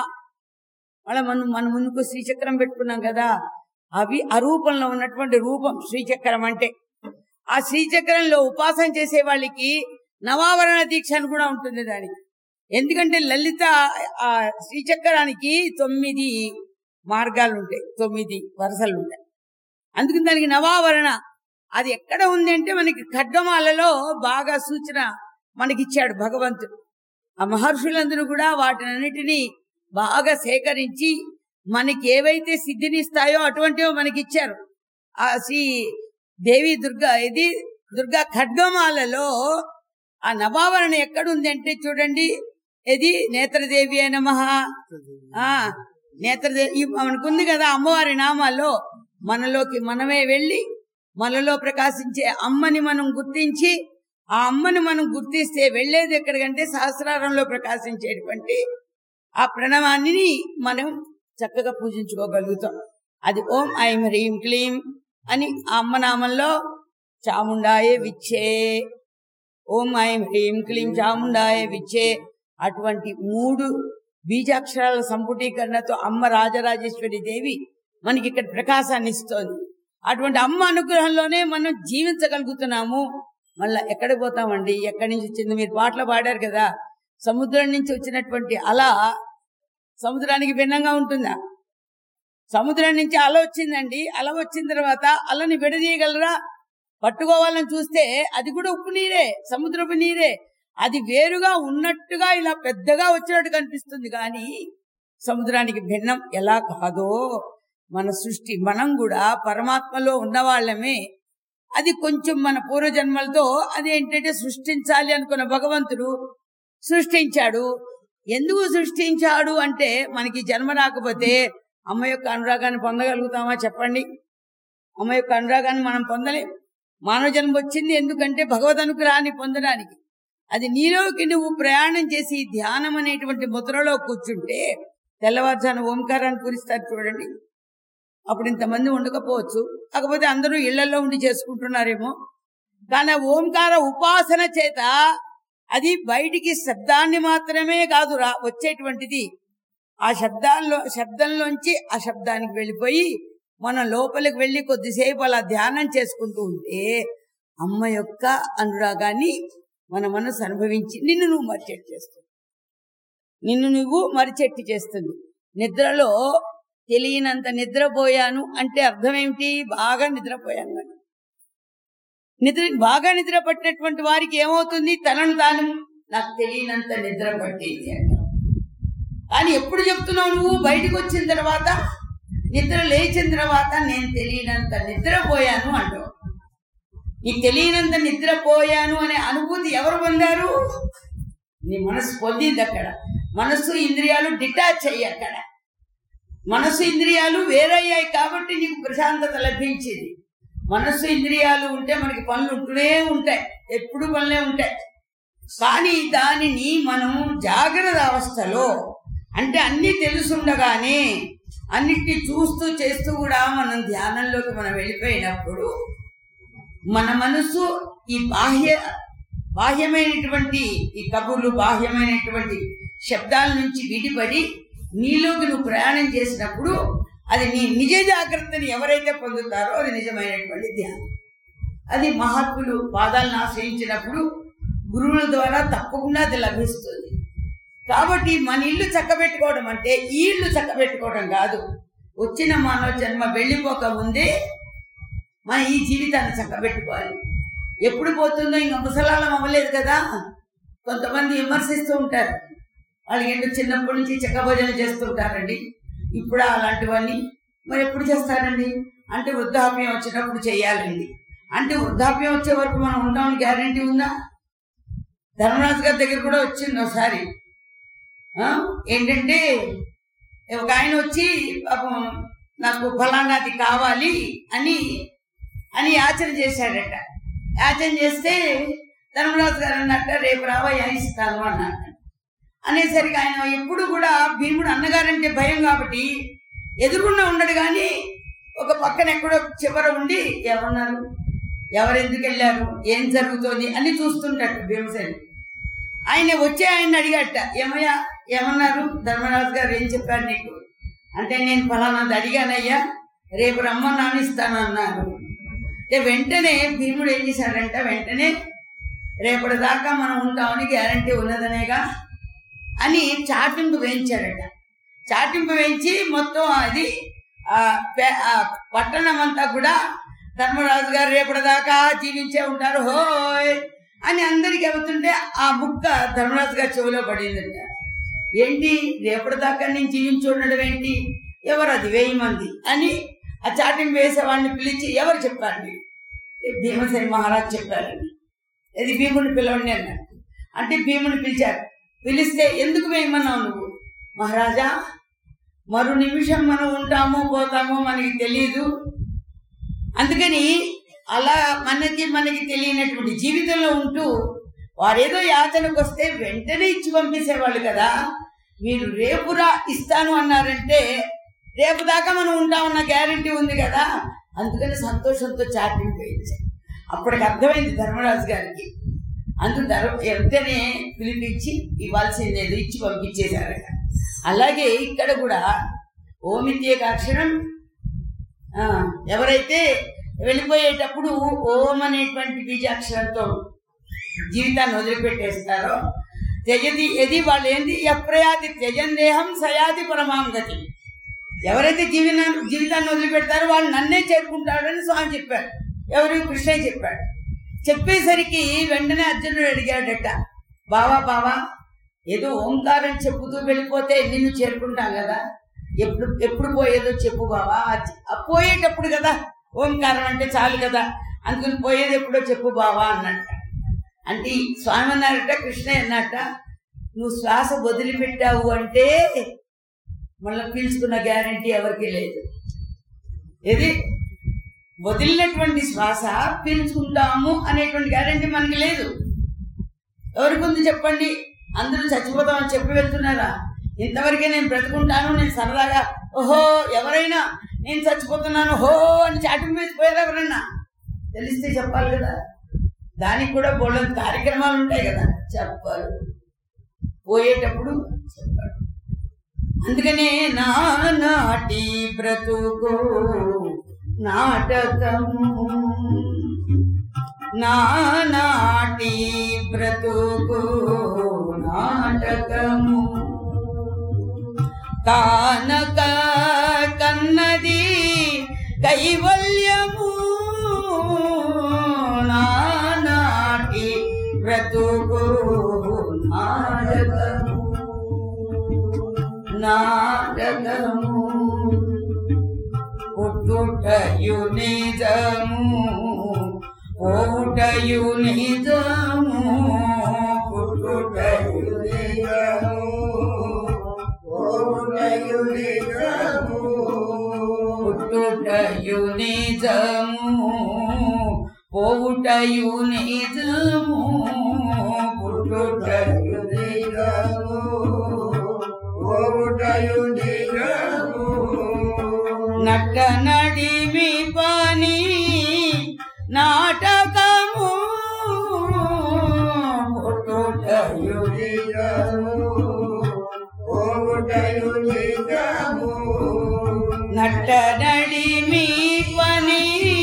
మళ్ళీ మనం మన ముందుకు శ్రీచక్రం పెట్టుకున్నాం కదా అవి అరూపంలో ఉన్నటువంటి రూపం శ్రీచక్రం అంటే ఆ శ్రీచక్రంలో ఉపాసన చేసే వాళ్ళకి నవావరణ దీక్ష అని కూడా ఉంటుంది దానికి ఎందుకంటే లలిత ఆ శ్రీచక్రానికి తొమ్మిది మార్గాలు ఉంటాయి తొమ్మిది వరుసలు ఉంటాయి అందుకని దానికి నవావరణ అది ఎక్కడ ఉంది అంటే మనకి ఖడ్గమాలలో బాగా సూచన మనకిచ్చాడు భగవంతుడు ఆ మహర్షులందరూ కూడా వాటినన్నిటినీ బాగా సేకరించి మనకి ఏవైతే సిద్ధినిస్తాయో అటువంటివి మనకి ఇచ్చారు ఆ శ్రీ దేవి దుర్గా ఇది దుర్గా ఖడ్గమాలలో ఆ నవావరణ ఎక్కడుంది అంటే చూడండి ఇది నేత్రదేవి అయిన మహా ఆ నేత్రదేవి మనకుంది కదా అమ్మవారి నామాల్లో మనలోకి మనమే వెళ్ళి మనలో ప్రకాశించే అమ్మని మనం గుర్తించి ఆ అమ్మని మనం గుర్తిస్తే వెళ్ళేది ఎక్కడికంటే సహస్రారంలో ప్రకాశించేటువంటి ఆ ప్రణవాన్ని మనం చక్కగా పూజించుకోగలుగుతాం అది ఓం ఐం హ్రీం క్లీం అని ఆ అమ్మ నామంలో చాముండాయే విచ్చే ఓం ఐం హ్రీం క్లీం చాముండాయే విచ్చే అటువంటి మూడు బీజాక్షరాల సంపుటీకరణతో అమ్మ రాజరాజేశ్వరి దేవి మనకి ఇక్కడ ప్రకాశాన్ని ఇస్తోంది అటువంటి అమ్మ అనుగ్రహంలోనే మనం జీవించగలుగుతున్నాము మళ్ళా ఎక్కడికి పోతామండి ఎక్కడి నుంచి వచ్చింది మీరు పాటలు పాడారు కదా సముద్రం నుంచి వచ్చినటువంటి అల సముద్రానికి భిన్నంగా ఉంటుందా సముద్రం నుంచి అల వచ్చిందండి అల వచ్చిన తర్వాత అలని విడదీయగలరా పట్టుకోవాలని చూస్తే అది కూడా ఉప్పు నీరే సముద్రపు నీరే అది వేరుగా ఉన్నట్టుగా ఇలా పెద్దగా వచ్చినట్టు కనిపిస్తుంది కానీ సముద్రానికి భిన్నం ఎలా కాదో మన సృష్టి మనం కూడా పరమాత్మలో ఉన్నవాళ్ళమే అది కొంచెం మన పూర్వజన్మలతో అది ఏంటంటే సృష్టించాలి అనుకున్న భగవంతుడు సృష్టించాడు ఎందుకు సృష్టించాడు అంటే మనకి జన్మ రాకపోతే అమ్మ యొక్క అనురాగాన్ని పొందగలుగుతామా చెప్పండి అమ్మ యొక్క అనురాగాన్ని మనం పొందలేం మానవ జన్మ వచ్చింది ఎందుకంటే భగవద్ అనుగ్రహాన్ని పొందడానికి అది నీలోకి నువ్వు ప్రయాణం చేసి ధ్యానం అనేటువంటి ముద్రలో కూర్చుంటే తెల్లవారుజాను ఓంకారాన్ని పూరిస్తారు చూడండి అప్పుడు ఇంతమంది ఉండకపోవచ్చు కాకపోతే అందరూ ఇళ్లలో ఉండి చేసుకుంటున్నారేమో కానీ ఆ ఓంకార ఉపాసన చేత అది బయటికి శబ్దాన్ని మాత్రమే కాదు రా వచ్చేటువంటిది ఆ శబ్దాల్లో శబ్దంలోంచి ఆ శబ్దానికి వెళ్ళిపోయి మనం లోపలికి వెళ్ళి కొద్దిసేపు అలా ధ్యానం చేసుకుంటూ ఉంటే అమ్మ యొక్క అనురాగాన్ని మన మనసు అనుభవించి నిన్ను నువ్వు మరిచెట్టు చేస్తుంది నిన్ను నువ్వు మరిచెట్టు చేస్తుంది నిద్రలో తెలియనంత నిద్రపోయాను అంటే అర్థం ఏమిటి బాగా నిద్రపోయాను అని నిద్ర బాగా నిద్ర పట్టినటువంటి వారికి ఏమవుతుంది తనను తాను నాకు తెలియనంత నిద్ర పట్టింది అంట కానీ ఎప్పుడు చెప్తున్నావు నువ్వు బయటకు వచ్చిన తర్వాత నిద్ర లేచిన తర్వాత నేను తెలియనంత నిద్రపోయాను అంటావు నీకు తెలియనంత నిద్రపోయాను అనే అనుభూతి ఎవరు పొందారు నీ మనసు పొందింది అక్కడ మనస్సు ఇంద్రియాలు డిటాచ్ అయ్యి అక్కడ మనస్సు ఇంద్రియాలు వేరయ్యాయి కాబట్టి నీకు ప్రశాంతత లభించింది మనస్సు ఇంద్రియాలు ఉంటే మనకి పనులు ఉంటూనే ఉంటాయి ఎప్పుడు పనులే ఉంటాయి కానీ దానిని మనం జాగ్రత్త అవస్థలో అంటే అన్ని తెలుసుండగానే అన్నిటిని చూస్తూ చేస్తూ కూడా మనం ధ్యానంలోకి మనం వెళ్ళిపోయినప్పుడు మన మనసు ఈ బాహ్య బాహ్యమైనటువంటి ఈ కబుర్లు బాహ్యమైనటువంటి శబ్దాల నుంచి విడిపడి నీలోకి నువ్వు ప్రయాణం చేసినప్పుడు అది నీ నిజ జాగ్రత్తని ఎవరైతే పొందుతారో అది నిజమైనటువంటి ధ్యానం అది మహాత్ములు పాదాలను ఆశ్రయించినప్పుడు గురువుల ద్వారా తప్పకుండా అది లభిస్తుంది కాబట్టి మన ఇల్లు చక్కబెట్టుకోవడం అంటే ఈ ఇల్లు చక్కబెట్టుకోవడం కాదు వచ్చిన మానవ జన్మ వెళ్ళిపోక ముందే మన ఈ జీవితాన్ని చక్కబెట్టుకోవాలి ఎప్పుడు పోతుందో ఇంకా ముసలాలం అవ్వలేదు కదా కొంతమంది విమర్శిస్తూ ఉంటారు వాళ్ళకి ఏంటో చిన్నప్పటి నుంచి చెక్క భోజనం చేస్తుంటారండి ఇప్పుడు అలాంటివన్నీ మరి ఎప్పుడు చేస్తారండి అంటే వృద్ధాప్యం వచ్చినప్పుడు చేయాలండి అంటే వృద్ధాప్యం వచ్చే వరకు మనం ఉంటామని గ్యారంటీ ఉందా ధర్మరాజు గారి దగ్గర కూడా వచ్చింది ఒకసారి ఆ, ఏంటంటే ఒక ఆయన వచ్చి పాపం నాకు ఫలానాది కావాలి అని అని యాచన చేశాడట యాచన చేస్తే ధర్మరాజు గారు అన్నట్ట రేపు రావయ్యా ఇస్తాను అన్నాడు అనేసరికి ఆయన ఎప్పుడు కూడా భీముడు అన్నగారంటే భయం కాబట్టి ఎదురుకుండా ఉండడు కానీ ఒక పక్కన ఎక్కడో చివర ఉండి ఏమన్నారు ఎవరెందుకు వెళ్ళారు ఏం జరుగుతోంది అని చూస్తుంటాడు భీమసేని ఆయన వచ్చే ఆయన అడిగట ఏమయ్యా ఏమన్నారు ధర్మరాజు గారు ఏం చెప్పారు నీకు అంటే నేను ఫలానాది అడిగానయ్యా రేపు రమ్మన్నాను ఇస్తాను అన్నారు అంటే వెంటనే భీముడు ఏం చేశాడంట వెంటనే రేపటి దాకా మనం ఉంటామని గ్యారంటీ ఉన్నదనేగా అని చాటింపు వేయించాడట చాటింపు వేయించి మొత్తం అది ఆ పే- ఆ పట్టణం అంతా కూడా ధర్మరాజు గారు రేపటి దాకా జీవించే ఉంటారు హోయ్ అని అందరికి వెళ్తుంటే ఆ ముక్క ధర్మరాజు గారి చెవిలో పడిందంట ఏంటి రేపటి దాకా నేను జీవించి ఉండడం ఏంటి ఎవరు అది వెయ్యి మంది అని ఆ చాటింపు వేసే వాళ్ళని పిలిచి ఎవరు చెప్పారు మీరు భీమసేన మహారాజ్ చెప్పారండి ఇది భీముని పిలవండి అన్నాడు అంటే భీముని పిలిచారు పిలిస్తే ఎందుకు వేయమన్నావు నువ్వు మహారాజా మరో నిమిషం మనం ఉంటామో పోతామో మనకి తెలియదు అందుకని అలా మనకి మనకి తెలియనటువంటి జీవితంలో ఉంటూ వారేదో యాతనకు వస్తే వెంటనే ఇచ్చి పంపించేవాళ్ళు కదా మీరు రేపురా ఇస్తాను అన్నారంటే రేపు దాకా మనం ఉంటామన్న గ్యారంటీ ఉంది కదా అందుకని సంతోషంతో చాటింగ్ వేయించారు అప్పటికి అర్థమైంది ధర్మరాజు గారికి అందు ధర్మ వెంటనే పిలిపించి ఇవ్వాల్సింది ఏదో ఇచ్చి పంపించేశారట అలాగే ఇక్కడ కూడా ఓమిత్యేక అక్షరం ఆ, ఎవరైతే వెళ్ళిపోయేటప్పుడు ఓం అనేటువంటి బీజాక్షరంతో జీవితాన్ని వదిలిపెట్టేస్తారో త్యజతి ఎది వాళ్ళు ఏంది ఎప్రయాతి త్యజన్ దేహం సయాతి పరమాం గతి ఎవరైతే జీవన జీవితాన్ని వదిలిపెడతారో వాళ్ళు నన్నే చేరుకుంటాడని స్వామి చెప్పాడు ఎవరు కృష్ణయ్య చెప్పాడు చెప్పేసరికి వెంటనే అర్జునుడు అడిగాడట బావా బావా ఏదో ఓంకారం చెప్పుతూ వెళ్ళిపోతే నిన్ను చేరుకుంటాం కదా ఎప్పుడు ఎప్పుడు పోయేదో చెప్పు బావా ఆ చె- ఆ పోయేటప్పుడు కదా ఓంకారం అంటే చాలు కదా అందుకని పోయేది ఎప్పుడో చెప్పు బావా అన్నట్ట అంటే ఈ స్వామి అన్నారట కృష్ణ అన్నట్ట నువ్వు శ్వాస వదిలిపెట్టావు అంటే మళ్ళీ పీల్చుకున్న గ్యారంటీ ఎవరికీ లేదు ఇది వదిలినటువంటి శ్వాస పీల్చుకుంటాము అనేటువంటి గ్యారంటీ మనకి లేదు ఎవరికి ఉంది చెప్పండి అందరూ చచ్చిపోతామని చెప్పి వెళ్తున్నారా ఇంతవరకే నేను బ్రతుకుంటాను నేను సరదాగా ఓహో ఎవరైనా నేను చచ్చిపోతున్నాను హో అని చాటింగ్ మీద పోయారు ఎవరన్నా తెలిస్తే చెప్పాలి కదా దానికి కూడా బోళ్ళ కార్యక్రమాలు ఉంటాయి కదా చెప్పాలి పోయేటప్పుడు చెప్పాలి అందుకనే నా నాటి బ్రతుకు నాటకము నా నాటి బ్రతుకు నాటకము కానక కన్నది కైవల్యము నా నాటి బ్రతుకు నాటకము నాటకము పుట్టుటయు నిజము పోటయు నిజము పుట్టుటయు నిజము పోటయు నిజము పుట్టుటయు నిజము పోవుటయు నిజము పుట్టుటయు నిజము పోవుటయు నిజము నట్ట నడిమి పని నాటకము పుట్టుటయు నిజము పోవుటయు నిజము నట్ట నడిమి పని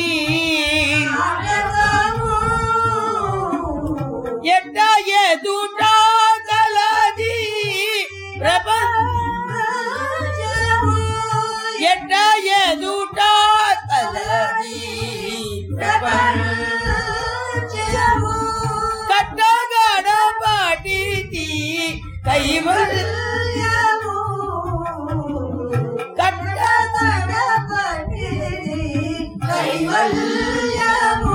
ఎట్ట ఎదుట కలది ప్రపంచము ఎట్ట ఎదుట కలది ప్రపంచము కట్టగడ పాటిది కైవల్యము కట్టగడ పాటిది కైవల్యము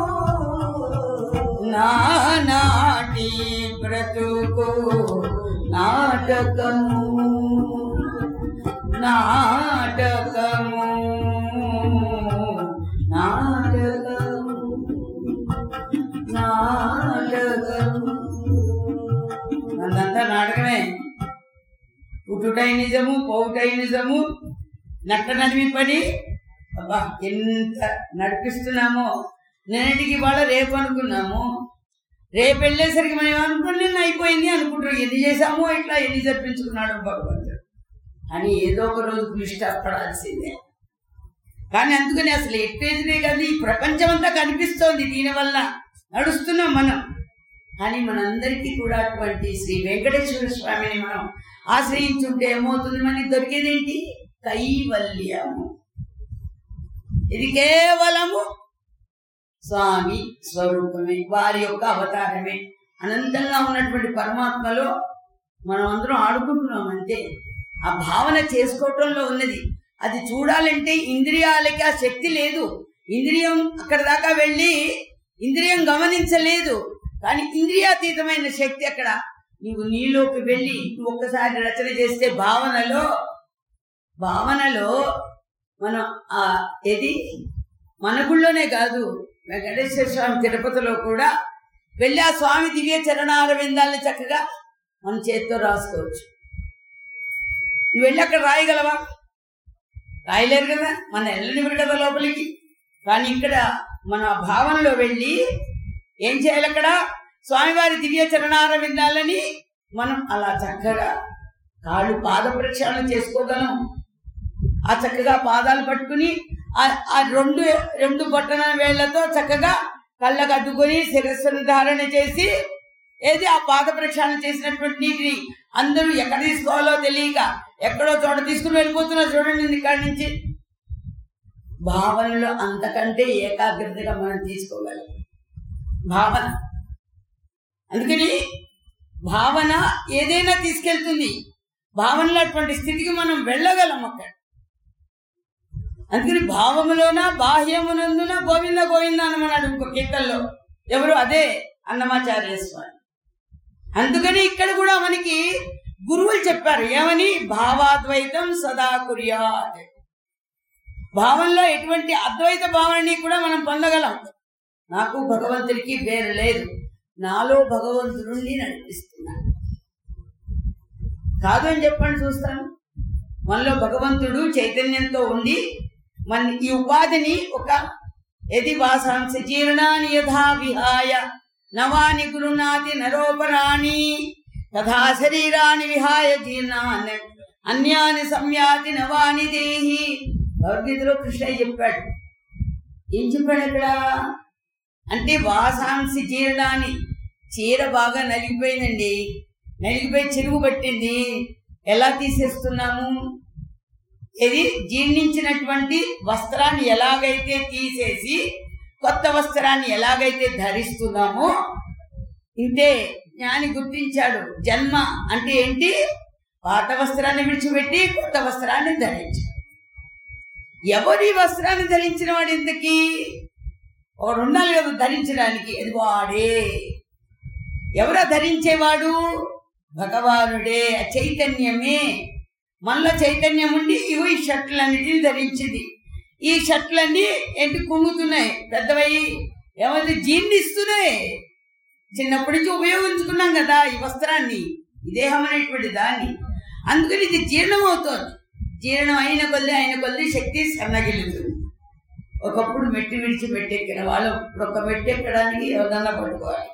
నానాటి బ్రతుకు నాటకము నాటకము నాటకము నాటకము అదంతా నాటకమే పుట్టుటై నిజము పోవుటై నిజము నట్ట నడిమి పని అబ్బా ఎంత నడిపిస్తున్నామో నేటికి వాళ్ళ రేపు అనుకున్నాము రేపు వెళ్ళేసరికి మనం ఏమనుకుని నిన్న అయిపోయింది అనుకుంటారు ఎన్ని చేశామో ఇట్లా ఎన్ని జరిపించుకున్నాడు భగవంతుడు అని ఏదో ఒక రోజు ఇష్టపడాల్సిందే కానీ అందుకని అసలు ఎట్టేదినే కదా ఈ ప్రపంచం అంతా కనిపిస్తోంది దీనివల్ల నడుస్తున్నాం మనం కానీ మనందరికీ కూడా అటువంటి శ్రీ వెంకటేశ్వర స్వామిని మనం ఆశ్రయించుంటే ఏమవుతుంది మనకి దొరికేదేంటి కైవల్యము ఇది కేవలము స్వామి స్వరూపమే వారి యొక్క అవతారమే అనంతంగా ఉన్నటువంటి పరమాత్మలో మనం అందరం ఆడుకుంటున్నాం అంతే ఆ భావన చేసుకోవటంలో ఉన్నది అది చూడాలంటే ఇంద్రియాలకి ఆ శక్తి లేదు ఇంద్రియం అక్కడ దాకా వెళ్ళి ఇంద్రియం గమనించలేదు కానీ ఇంద్రియాతీతమైన శక్తి అక్కడ నీవు నీలోకి వెళ్ళి నువ్వు ఒక్కసారి రచన చేస్తే భావనలో భావనలో మనం ఆ ఏది మన గుళ్ళోనే కాదు వెంకటేశ్వర స్వామి తిరుపతిలో కూడా వెళ్ళి ఆ స్వామి దివ్య చరణార విందాలని చక్కగా మన చేత్తో రాసుకోవచ్చు నువ్వు వెళ్ళి అక్కడ రాయగలవా రాయలేరు కదా మన వెళ్ళనివ్వరు కదా లోపలికి కానీ ఇక్కడ మన భావనలో వెళ్ళి ఏం చేయాలి అక్కడ స్వామివారి దివ్య చరణార విందాలని మనం అలా చక్కగా కాళ్ళు పాద ప్రక్షాళన చేసుకోగలం ఆ చక్కగా పాదాలు పట్టుకుని ఆ- ఆ రెండు రెండు బొట్టన వేళ్లతో చక్కగా కళ్ళకు అద్దుకొని శిరస్సును ధారణ చేసి ఏది ఆ పాద ప్రక్షాళన చేసినటువంటి నీటిని అందరూ ఎక్కడ తీసుకోవాలో తెలియక ఎక్కడో చోట తీసుకుని వెళ్ళిపోతున్నారు చూడండి ఇక్కడి నుంచి భావనలో అంతకంటే ఏకాగ్రతగా మనం తీసుకోగలం భావన అందుకని భావన ఏదైనా తీసుకెళ్తుంది భావనలో అటువంటి స్థితికి మనం వెళ్ళగలం అక్కడ అందుకని భావములోన బాహ్యమునందున గోవింద గోవింద అనమన్నాడు ఇంకో కీర్తనలో ఎవరు అదే అన్నమాచార్య స్వామి అందుకని ఇక్కడ కూడా మనకి గురువులు చెప్పారు ఏమని భావాద్వైతం సదా కుర్యాత్ భావంలో ఎటువంటి అద్వైత భావాన్ని కూడా మనం పొందగలం నాకు భగవంతుడికి వేరు లేదు నాలో భగవంతుడిని నడిపిస్తున్నాను కాదు అని చెప్పండి చూస్తాను మనలో భగవంతుడు చైతన్యంతో ఉండి మన ఈ ఉపాధిని ఒక యది వాసాంశ జీర్ణాని యథా విహాయ నవాని గురునాతి నరోపరాణి తథా శరీరాన్ని విహాయ జీర్ణాన్ అన్యాని సంయాతి నవాని దేహి భగవద్గీతలో కృష్ణయ్య చెప్పాడు ఏం చెప్పాడు అక్కడ అంటే వాసాంశి జీర్ణాన్ని చీర బాగా నలిగిపోయిందండి నలిగిపోయి చెరుగు పట్టింది ఎలా తీసేస్తున్నాము ఇది జీర్ణించినటువంటి వస్త్రాన్ని ఎలాగైతే తీసేసి కొత్త వస్త్రాన్ని ఎలాగైతే ధరిస్తున్నామో ఇంతే జ్ఞాని గుర్తించాడు జన్మ అంటే ఏంటి పాత వస్త్రాన్ని విడిచిపెట్టి కొత్త వస్త్రాన్ని ధరించాడు ఎవరి వస్త్రాన్ని ధరించిన వాడు ఇంతకీ ఒకడు ఉండాలి కదా ధరించడానికి అది వాడే ఎవరా ధరించేవాడు భగవానుడే ఆ చైతన్యమే మనలో చైతన్యం ఉండి ఇవి ఈ షర్ట్లన్నిటిని ధరించింది ఈ షర్ట్లన్నీ ఏంటి కుంగుతున్నాయి పెద్దవయ్యి ఏమైంది జీర్ణిస్తున్నాయి చిన్నప్పటి నుంచి ఉపయోగించుకున్నాం కదా ఈ వస్త్రాన్ని ఈ దేహం అనేటువంటి దాన్ని అందుకని ఇది జీర్ణం అవుతోంది జీర్ణం అయిన కొద్ది అయిన కొద్ది శక్తి సన్నగిలుతుంది ఒకప్పుడు మెట్టి విడిచి పెట్టెక్కిన వాళ్ళు ఇప్పుడు ఒక మెట్టి ఎక్కడానికి ఎవరన్నా పట్టుకోవాలి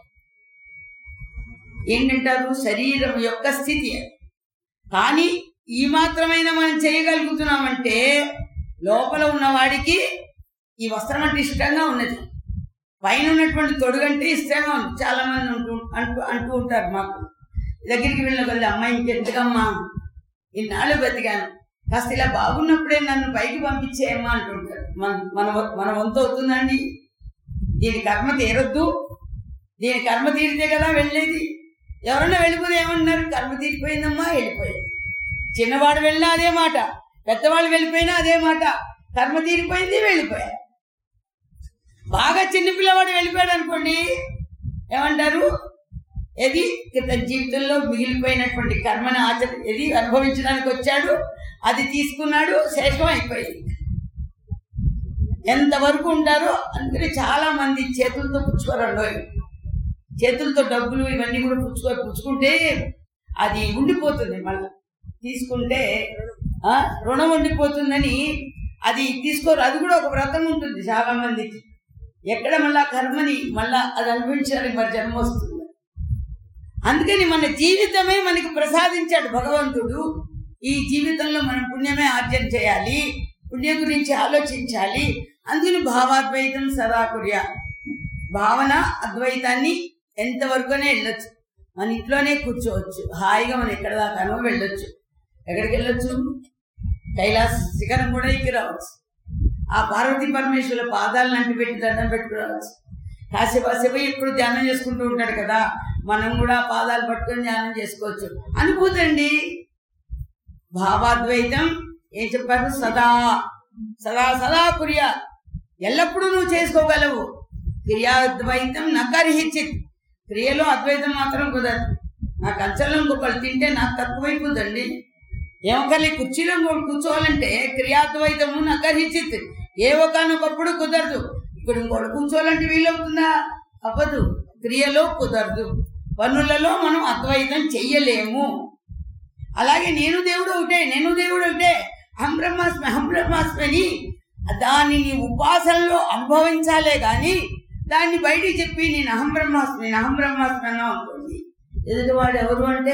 ఏంటంటారు శరీరం యొక్క స్థితి అది. కానీ ఈ మాత్రమైనా మనం చేయగలుగుతున్నామంటే లోపల ఉన్నవాడికి ఈ వస్త్రం అంటే ఇష్టంగా ఉన్నది పైన ఉన్నటువంటి తొడుగంటే ఇష్టంగా ఉంది చాలా మంది ఉంటూ అంటూ అంటూ ఉంటారు మాకు దగ్గరికి వెళ్ళిన కొద్ది అమ్మాయి ఇంకెందుకమ్మా ఇన్నాళ్ళు బతికాను కాస్త ఇలా బాగున్నప్పుడే నన్ను పైకి పంపించేయమ్మా అంటుంటారు మన మన మన వంతు అవుతుందండి దీని కర్మ తీరొద్దు దీని కర్మ తీరితే కదా వెళ్ళేది ఎవరన్నా వెళ్ళిపోతే ఏమన్నారు కర్మ తీరిపోయిందమ్మా వెళ్ళిపోయింది చిన్నవాడు వెళ్ళినా అదే మాట పెద్దవాళ్ళు వెళ్ళిపోయినా అదే మాట కర్మ తీరిపోయింది వెళ్ళిపోయారు బాగా చిన్నపిల్లవాడు వెళ్ళిపోయాడు అనుకోండి ఏమంటారు ఏది క్రితం జీవితంలో మిగిలిపోయినటువంటి కర్మని ఆచర ఏది అనుభవించడానికి వచ్చాడు అది తీసుకున్నాడు శేషం అయిపోయింది ఎంతవరకు ఉంటారో అందుకని చాలా మంది చేతులతో పుచ్చుకోరండి చేతులతో డబ్బులు ఇవన్నీ కూడా పుచ్చుకో పుచ్చుకుంటే అది ఉండిపోతుంది మళ్ళీ తీసుకుంటే ఆ, రుణం ఉండిపోతుందని అది తీసుకోరు అది కూడా ఒక వ్రతం ఉంటుంది చాలా మందికి ఎక్కడ మళ్ళా కర్మని మళ్ళా అది అనుభవించడానికి మరి జన్మ వస్తుంది అందుకని మన జీవితమే మనకి ప్రసాదించాడు భగవంతుడు ఈ జీవితంలో మనం పుణ్యమే ఆర్జన చేయాలి పుణ్యం గురించి ఆలోచించాలి అందుకని భావాద్వైతం సదా కుర్యా భావన అద్వైతాన్ని ఎంతవరకునే వెళ్ళొచ్చు మన ఇంట్లోనే కూర్చోవచ్చు హాయిగా మనం ఎక్కడ దాకానో వెళ్ళొచ్చు ఎక్కడికి వెళ్ళొచ్చు కైలాస శిఖరం కూడా ఎక్కి రావచ్చు ఆ పార్వతీ పరమేశ్వరుల పాదాలను అంటి పెట్టి దండం పెట్టుకురావచ్చు కాసేపు కాసేపు ఇప్పుడు ధ్యానం చేసుకుంటూ ఉంటాడు కదా మనం కూడా ఆ పాదాలు పట్టుకొని ధ్యానం చేసుకోవచ్చు అనుభూతండి భావాద్వైతం ఏం చెప్పారు సదా సదా సదా కుర్యా ఎల్లప్పుడూ నువ్వు చేసుకోగలవు క్రియాద్వైతం నకర్హించిత్ క్రియలో అద్వైతం మాత్రం కుదరదు నాకు అంచలం ఇంకొకళ్ళు తింటే నాకు తక్కువైపోతుందండి ఏమొకరి కుర్చీలో ఇంకొకటి కూర్చోవాలంటే క్రియాద్వైతము నకర్హించిత్ ఏ ఒకనొకప్పుడు కుదరదు ఇక్కడ ఇంకోటి కూర్చోవాలంటే వీలవుతుందా అవ్వదు క్రియలో కుదరదు పనులలో మనం అద్వైతం చెయ్యలేము అలాగే నేను దేవుడు ఒకటే నేను దేవుడు ఒకటే అహం బ్రహ్మాస్మి అహం బ్రహ్మాస్మి అని దానిని ఉపాసనలో అనుభవించాలే గాని దాన్ని బయటికి చెప్పి నేను అహం బ్రహ్మాస్మి నేను అహం బ్రహ్మాస్మి అన్నా అనుకోండి ఎదుటివాడు ఎవరు అంటే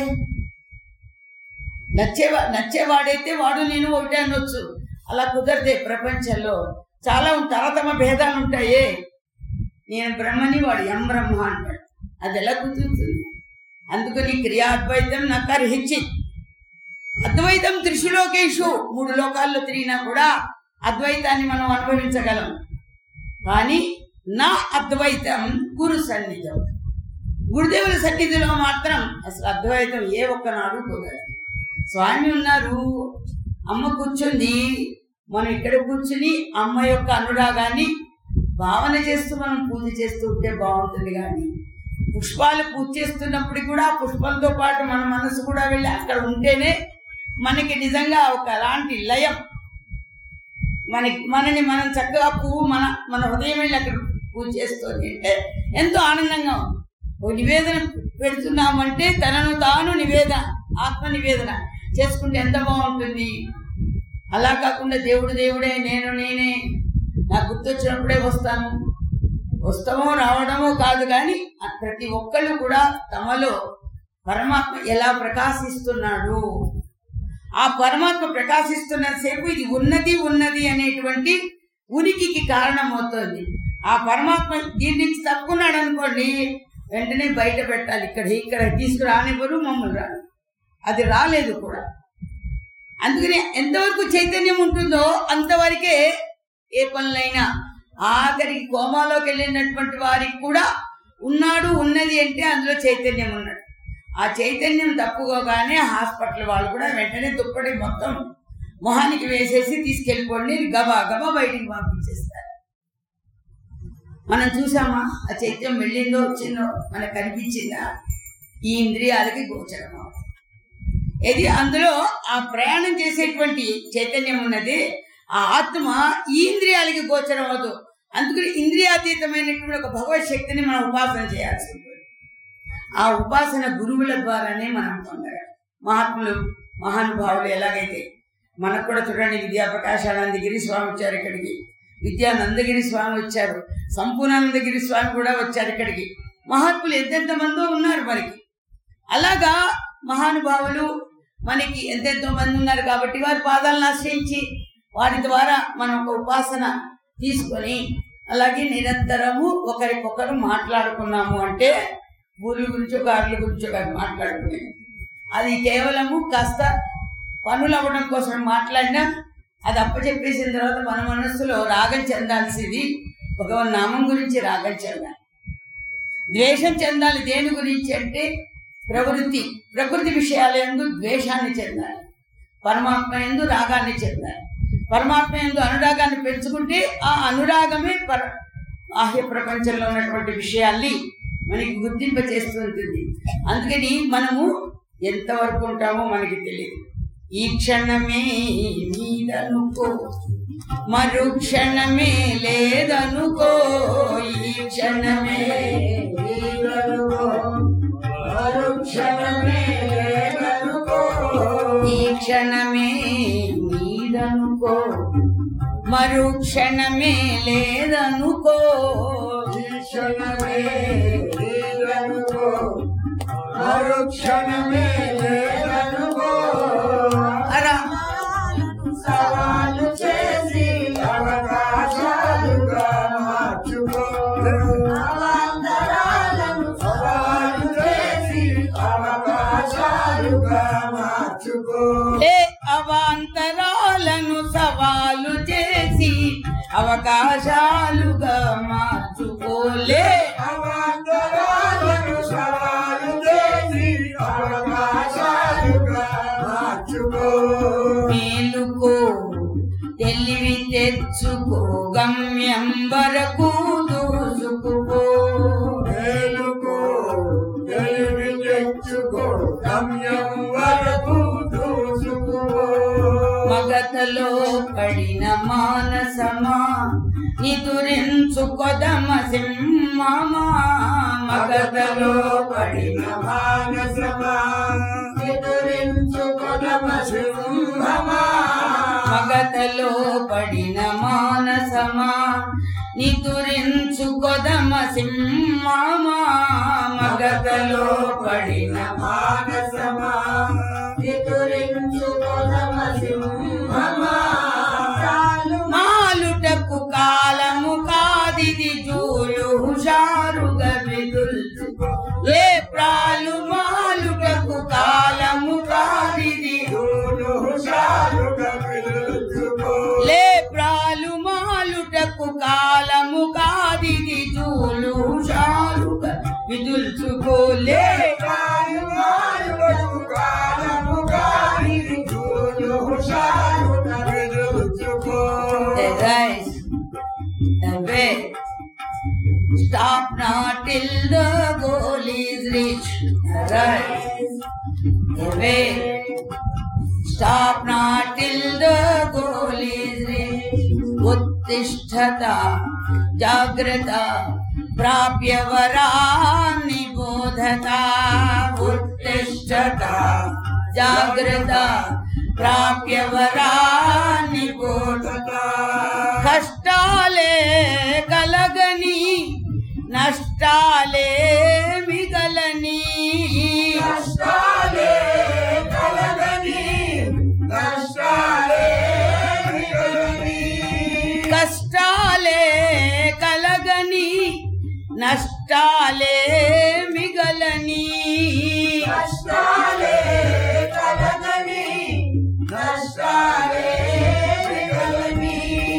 నచ్చేవా నచ్చేవాడైతే వాడు నేను ఒకటే అనొచ్చు అలా కుదరదే ప్రపంచంలో చాలా తరతమ భేదాలు ఉంటాయే నేను బ్రహ్మని వాడు ఎం బ్రహ్మ అంటాడు అది ఎలా కుదురుతుంది అందుకని క్రియాద్వైతం నాకు అర్హించి అద్వైతం త్రిశులోకేషు మూడు లోకాల్లో తిరిగినా కూడా అద్వైతాన్ని మనం అనుభవించగలం కానీ నా అద్వైతం గురు సన్నిధం గురుదేవుల సన్నిధిలో మాత్రం అసలు అద్వైతం ఏ ఒక్కనాడు కుదరదు స్వామి ఉన్నారు అమ్మ కూర్చుంది మనం ఇక్కడ కూర్చుని అమ్మ యొక్క అనురాగాన్ని భావన చేస్తూ మనం పూజ చేస్తూ ఉంటే బాగుంటుంది కానీ పుష్పాలు పూజ చేస్తున్నప్పుడు కూడా ఆ పుష్పంతో పాటు మన మనసు కూడా వెళ్ళి అక్కడ ఉంటేనే మనకి నిజంగా ఒక అలాంటి లయం మనకి మనని మనం చక్కగా పువ్వు మన మన హృదయం వెళ్ళి అక్కడ పూజ చేస్తుంది అంటే ఎంతో ఆనందంగా ఉంది ఓ నివేదన పెడుతున్నామంటే తనను తాను నివేదన ఆత్మ నివేదన చేసుకుంటే ఎంత బాగుంటుంది అలా కాకుండా దేవుడు దేవుడే నేను నేనే నాకు గుర్తొచ్చినప్పుడే వస్తాను వస్తామో రావడమో కాదు కానీ ఆ ప్రతి ఒక్కళ్ళు కూడా తమలో పరమాత్మ ఎలా ప్రకాశిస్తున్నాడు ఆ పరమాత్మ ప్రకాశిస్తున్నంతసేపు ఇది ఉన్నది ఉన్నది అనేటువంటి ఉనికికి కారణమవుతుంది ఆ పరమాత్మ దీని నుంచి తప్పుకున్నాడు అనుకోండి వెంటనే బయట పెట్టాలి ఇక్కడ ఇక్కడ తీసుకురానివ్వరు మమ్మల్ని రాని అది రాలేదు కూడా అందుకని ఎంతవరకు చైతన్యం ఉంటుందో అంతవరకే ఏ పనులైనా ఆఖరికి కోమాలోకి వెళ్ళినటువంటి వారికి కూడా ఉన్నాడు ఉన్నది అంటే అందులో చైతన్యం ఉన్నాడు ఆ చైతన్యం తప్పుకోగానే హాస్పిటల్ వాళ్ళు కూడా వెంటనే దుప్పటి మొత్తం మొహానికి వేసేసి తీసుకెళ్ళిపోండి గబా గబా బయటికి పంపించేస్తారు మనం చూసామా ఆ చైత్యం వెళ్ళిందో వచ్చిందో మనకు కనిపించిందా ఈ ఇంద్రియాలకి గోచరం ఇది అందులో ఆ ప్రయాణం చేసేటువంటి చైతన్యం ఉన్నది ఆ ఆత్మ ఈ ఇంద్రియాలకి గోచరం అవ్వదు అందుకని ఇంద్రియాతీతమైనటువంటి ఒక భగవత్ శక్తిని మనం ఉపాసన చేయాల్సి ఉంటుంది ఆ ఉపాసన గురువుల ద్వారానే మనం పొందగలం మహాత్ములు మహానుభావులు ఎలాగైతే మనకు కూడా చూడండి విద్యాప్రకాశానందగిరి స్వామి వచ్చారు ఇక్కడికి విద్యానందగిరి స్వామి వచ్చారు సంపూర్ణానందగిరి స్వామి కూడా వచ్చారు ఇక్కడికి మహాత్ములు ఎంతెంత మందో ఉన్నారు మనకి అలాగా మహానుభావులు మనకి ఎంతెంతో మంది ఉన్నారు కాబట్టి వారి పాదాలను ఆశ్రయించి వారి ద్వారా మనం ఒక ఉపాసన తీసుకొని అలాగే నిరంతరము ఒకరికొకరు మాట్లాడుకున్నాము అంటే ఊర్ల గురించో కార్ల గురించో కాదు మాట్లాడుకునే అది కేవలము కాస్త పనులు అవ్వడం కోసం మాట్లాడినా అది అప్పచెప్పేసిన తర్వాత మన మనస్సులో రాగం చెందాల్సింది భగవన్ నామం గురించి రాగం చెందాలి ద్వేషం చెందాలి దేని గురించి అంటే ప్రవృత్తి ప్రకృతి విషయాల ఎందు ద్వేషాన్ని చెందాలి పరమాత్మ ఎందు రాగాన్ని చెందాలి పరమాత్మ ఎందు అనురాగాన్ని పెంచుకుంటే ఆ అనురాగమే పర బాహ్య ప్రపంచంలో ఉన్నటువంటి విషయాల్ని మనకి గుర్తింప చేస్తుంటుంది అందుకని మనము ఎంతవరకు ఉంటామో మనకి తెలియదు ఈ క్షణమే నీదనుకో మరు క్షణమే లేదనుకో ఈ క్షణమే నీదనుకో మరు క్షణమే లేదనుకో ఈ క్షణమే నీదనుకో మరు క్షణమే లేదనుకో ఈ క్షణమే నీదనుకో మరు క్షణమే లేదనుకో అరా సవాలు చేసి అవకాశాలుగా మార్చుకో అవాంతరాలను సవాలు చేసి అవకాశాలుగా మార్చుకో ఏ అవాంతరాలను సవాలు చేసి అవకాశాలుగా మార్చుకోలే అవాంతరాలను సవాలు చేసి అవకాశాలుగా మార్చుకో మేలుకో తెలివి తెచ్చుకో గమ్యం వరకు దూసుకుపో మేలుకో తెలివి తెచ్చుకో గమ్యం వరకు దూసుకుపో మగతలో పడిన మానసమా నిదురించు కొదమ సింహమా మగతలో పడిన మానసమా ఎదురించు కొడమ సింహమా మగతలో పడిన మానసమా నిదురించు కొదమ సింహమా మగతలో పడిన మానసమా ఎదురించు కొడమ సింహమా మాలుటకు కాలము కాదిది జూలు హుషారుగా విదుల్చుకో ఏ ప్రాలు మాలుటకు కాలము కాదిది చూడు హుషారుగా పిలుచుకో లే ప్రాలు మాలుటకు కాలము కాదిది జూలు హుషారుగా విదుల్చుకోలే కాలు మారులకు కాలము కాని చూడు హుషారుగా పిలుచుకో not till the goal is reached. Arise, awake. Stop not till the goal is reached. उत्तिष्ठता जाग्रता प्राप्य वरान् बोधता उत्तिष्ठता जाग्रता प्राप्य वरान् बोधता కష్టాలే కలగని నష్టాలే మిగలని కష్టాలే కలగని కష్టాలే మిగలని కష్టాలే కలగని నష్టాలే మిగలని కష్టాలే కలగని నష్టాలే మిగలని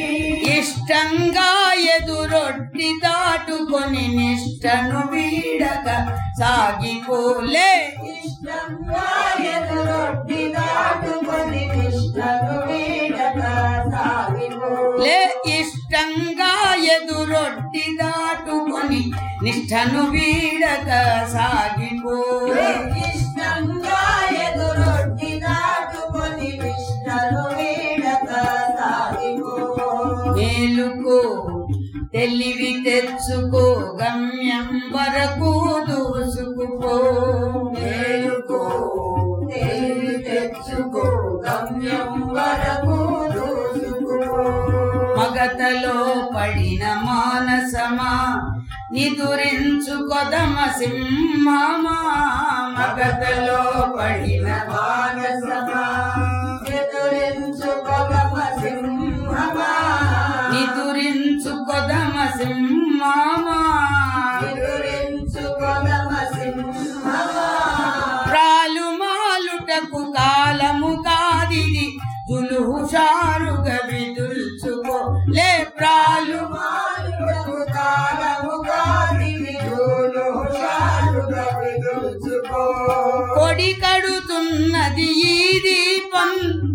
ఇష్టంగా ఎదురొడ్డి దాటుకొని నిష్టను వీడక సాగిపోలే ఇష్టంగా ఎదురొడ్డి దాటుకొని నిష్టను వీడక సాగిపో లే ఇష్టంగా ఎదురొడ్డి దాటుకొని నిష్టను వీడక సాగిపోలే ఇష్టంగా ఎదురొడ్డి దాటుకొని నిష్టను వీడక సాగిపో మేలుకో తెలివి తెచ్చుకో గమ్యం వరకు దూసుకుపో మేలుకో తెలివి తెచ్చుకో గమ్యం వరకు దూసుకుపో మగతలో పడిన మానసమా నిదురించు కొదమ సింహమా మగతలో పడిన మానసమా ఎదురించు కొగమ సింహమా నిదురించు కొదమ సింహమా ఎదురించు కొగమ సింహమా ప్రాలు మాలుటకు కాలము కాదిది దులు హుషారుగా విదుల్చుకో లే ప్రాలు మాలుడకు కాలము కాదివి జోలు హుషారుగా విదుల్చుకో కొడి కడుతున్నది ఈ దీపం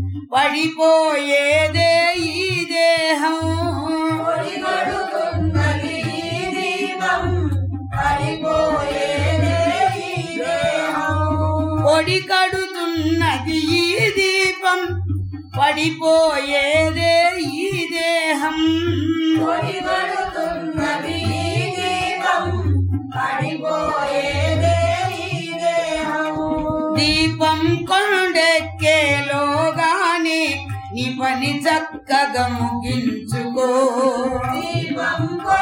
పడిపోయేదే ఈ దేహం ఒడిగడుతున్నది ఈ దీపం పడిపోయేదే ఈ దేహం కొడి కడుతున్నది ఈ దీపం పడిపోయేదే ఈ దేహం ఒడిగడుతున్నది ఈ దీపం పడిపోయేదే ఈ దేహం దీపం కొండెక్కేలోగానే నీ పని చక్కగా ముగించుకో దీపం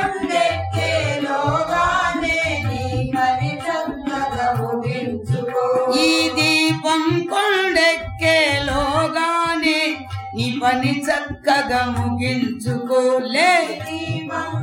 కొండెక్కేలోగానే నీ పని చక్కగా ముగించుకో ఈ దీపం కొండెక్కేలోగానే నీ పని చక్కగా ముగించుకోలే దీపం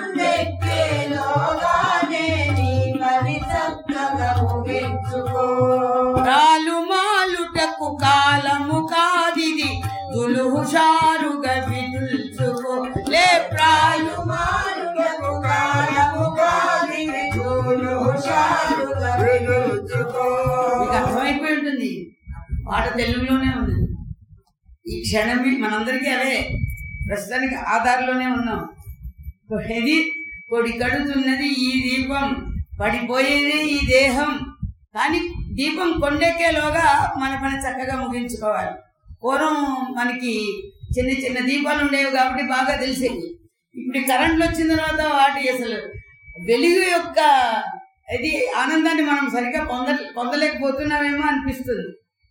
కొండెక్కేలోగానే నీ పని చక్కగా ముగించుకో రాలు మాలుటకు కాలము కాదిది దులు హుషారుగా విదుల్చుకో లే ప్రాలు మారులకు కాలము కాదివి చూలు హుషారుగా విదుల్చుకో. మీకు అర్థమైపోయి ఉంటుంది పాట తెలుగులోనే ఉంది ఈ క్షణం మనందరికీ అవే ప్రస్తుతానికి ఆధార్లోనే ఉన్నాం ఇది కొడి కడుతున్నది ఈ దీపం పడిపోయేది ఈ దేహం కానీ దీపం కొండెక్కేలోగా మన పని చక్కగా ముగించుకోవాలి పూర్వం మనకి చిన్న చిన్న దీపాలు ఉండేవి కాబట్టి బాగా తెలిసేవి ఇప్పుడు ఈ కరెంట్లు వచ్చిన తర్వాత వాటి అసలు వెలుగు యొక్క ఇది ఆనందాన్ని మనం సరిగ్గా పొంద పొందలేకపోతున్నామేమో అనిపిస్తుంది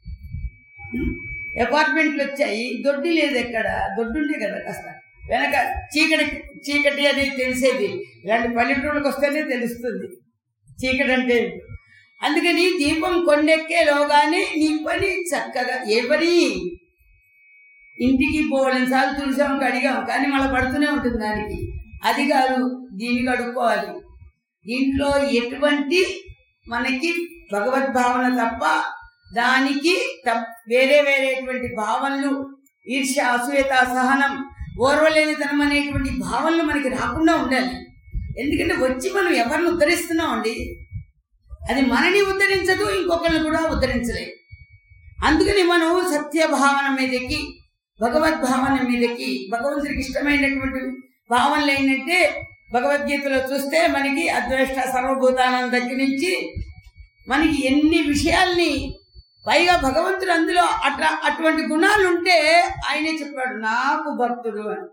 అపార్ట్మెంట్లు వచ్చాయి దొడ్డి లేదు ఎక్కడ దొడ్డు ఉండే కదా కాస్త వెనక చీకటి చీకటి అది తెలిసేది ఇలాంటి పల్లెటూళ్ళకి వస్తేనే తెలుస్తుంది చీకటి అంటే ఏంటో. అందుకని దీపం కొండెక్కేలోగానే నీ పని చక్కగా ఏ పని ఇంటికి పోవడం సార్లు తులసాం కడిగాం కానీ మళ్ళీ పడుతూనే ఉంటుంది దానికి అది కాదు దీన్ని కడుక్కోవాలి దీంట్లో ఎటువంటి మనకి భగవద్భావన తప్ప దానికి తప్- వేరే వేరేటువంటి భావనలు ఈర్ష్య అసూయత సహనం ఓర్వలేనితనం అనేటువంటి భావనలు మనకి రాకుండా ఉండాలి ఎందుకంటే వచ్చి మనం ఎవరిని ఉద్ధరిస్తున్నాం అండి అది మనని ఉద్ధరించదు ఇంకొకరిని కూడా ఉద్ధరించలేదు అందుకని మనం సత్య భావన మీదకి భగవద్భావన మీదకి భగవంతుడికి ఇష్టమైనటువంటి భావనలు ఏంటంటే భగవద్గీతలో చూస్తే మనకి అద్వేష్ట సర్వభూతానం దగ్గర నుంచి మనకి ఎన్ని విషయాల్ని పైగా భగవంతుడు అందులో అట్లా అటువంటి గుణాలు ఉంటే ఆయనే చెప్పాడు నాకు భక్తుడు అని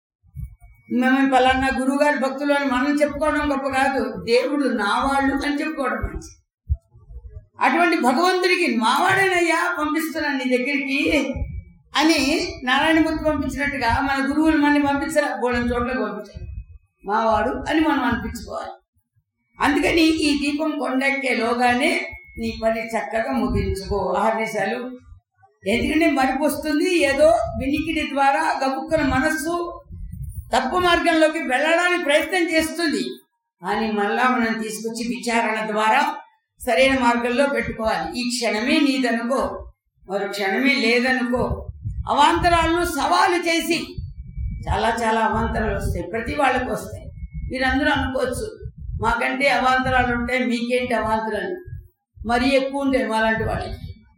మేము పలానా గురువు గారి భక్తులు అని మనం చెప్పుకోవడం గొప్ప కాదు దేవుడు నా వాళ్ళు అని చెప్పుకోవడం మంచి అటువంటి భగవంతుడికి మావాడేనయ్యా పంపిస్తున్నాను నీ దగ్గరికి అని నారాయణమూర్తి పంపించినట్టుగా మన గురువులు మనని పంపించారు గోడని చోట్ల పంపించారు మావాడు అని మనం అనిపించుకోవాలి అందుకని ఈ దీపం కొండెక్కేలోగానే నీ పని చక్కగా ముగించుకో ఆహర్నిశాలు ఎందుకంటే మరుపు వస్తుంది ఏదో వినికిడి ద్వారా గబుక్కున మనస్సు తప్పు మార్గంలోకి వెళ్ళడానికి ప్రయత్నం చేస్తుంది కానీ మళ్ళా మనం తీసుకొచ్చి విచారణ ద్వారా సరైన మార్గంలో పెట్టుకోవాలి ఈ క్షణమే నీదనుకో మరో క్షణమే లేదనుకో అవాంతరాలను సవాలు చేసి చాలా చాలా అవాంతరాలు వస్తాయి ప్రతి వాళ్ళకు వస్తాయి మీరందరూ అనుకోవచ్చు మాకంటే అవాంతరాలు ఉంటాయి మీకేంటి అవాంతరాలు మరీ ఎక్కువ ఉంటాయి మాలాంటి వాళ్ళకి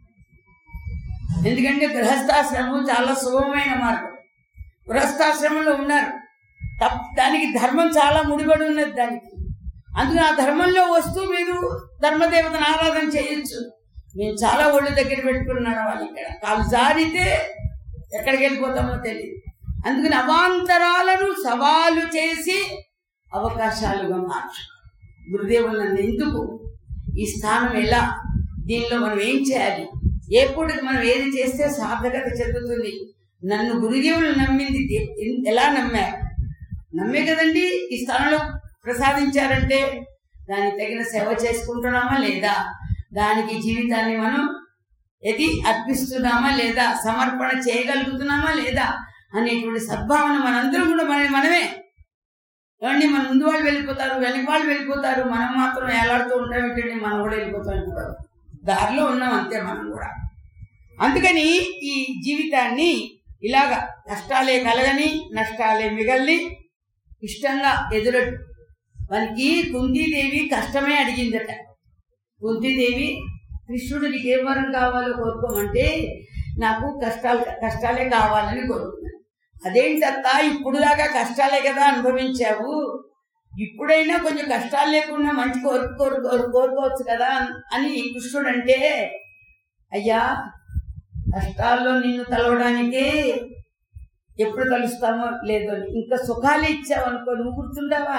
ఎందుకంటే గృహస్థాశ్రమం చాలా సులభమైన మార్గం గృహస్థాశ్రమంలో ఉన్నారు తప్ దానికి ధర్మం చాలా ముడిపడి ఉన్నది దానికి అందుకని ఆ ధర్మంలో వస్తూ మీరు ధర్మదేవతను ఆరాధన చేయొచ్చు మేము చాలా ఒళ్ళు దగ్గర పెట్టుకున్నాడు వాళ్ళు ఇక్కడ కాలు జారితే ఎక్కడికి వెళ్ళిపోతామో తెలియదు అందుకని అవాంతరాలను సవాలు చేసి అవకాశాలుగా మార్చు గురుదేవులు నన్ను ఎందుకు ఈ స్థానం ఎలా దీనిలో మనం ఏం చేయాలి ఎప్పుడు మనం ఏది చేస్తే సార్థకత చెందుతుంది నన్ను గురుదేవులు నమ్మింది దే- ఎలా నమ్మారు నమ్మే కదండి ఈ స్థానంలో ప్రసాదించారంటే దానికి తగిన సేవ చేసుకుంటున్నామా లేదా దానికి జీవితాన్ని మనం ఎది అర్పిస్తున్నామా లేదా సమర్పణ చేయగలుగుతున్నామా లేదా అనేటువంటి సద్భావన మనందరం కూడా మన మనమే ఏమండి మన ముందు వాళ్ళు వెళ్ళిపోతారు వెనక వాళ్ళు వెళ్ళిపోతారు మనం మాత్రం ఏలాడుతూ ఉంటాం ఏంటండి మనం కూడా వెళ్ళిపోతాం ఇప్పుడు దారిలో ఉన్నాం అంతే మనం కూడా అందుకని ఈ జీవితాన్ని ఇలాగా కష్టాలే కలగని నష్టాలే మిగల్ని ఇష్టంగా ఎదురట్టు మనకి కుంతీదేవి కష్టమే అడిగిందట కుంతీదేవి కృష్ణుడు నీకు ఏ వరం కావాలో కోరుకోమంటే నాకు కష్టాలు కష్టాలే కావాలని కోరుకున్నాను అదేంటత్తా ఇప్పుడు దాకా కష్టాలే కదా అనుభవించావు ఇప్పుడైనా కొంచెం కష్టాలు లేకుండా మంచి కోరు కోరు కోరు కోరుకోవచ్చు కదా అని కృష్ణుడు అంటే అయ్యా కష్టాల్లో నిన్ను తలవడానికే ఎప్పుడు కలుస్తామో లేదో అని. ఇంకా సుఖాలు ఇచ్చావు అనుకో నువ్వు గుర్తుండవా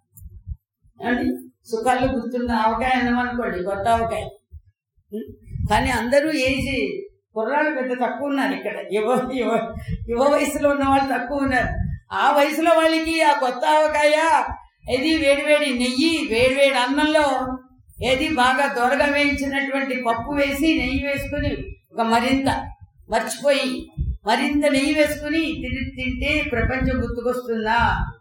ఏమండి సుఖాలు గుర్తున్న ఆవకాయ అన్నామనుకోండి కొత్త ఆవకాయ ఉం? కానీ అందరూ ఏజీ కుర్రాళ్ళు పెద్ద తక్కువ ఉన్నారు ఇక్కడ యువ యువ యువ వయసులో ఉన్న వాళ్ళు తక్కువ ఉన్నారు ఆ వయసులో వాళ్ళకి ఆ కొత్త ఆవకాయ ఇది వేడివేడి నెయ్యి వేడివేడి అన్నంలో ఏది బాగా దొరగా వేయించినటువంటి పప్పు వేసి నెయ్యి వేసుకుని ఒక మరింత మర్చిపోయి మరింత నెయ్యి వేసుకుని తిని తింటే ప్రపంచం గుర్తుకొస్తుందా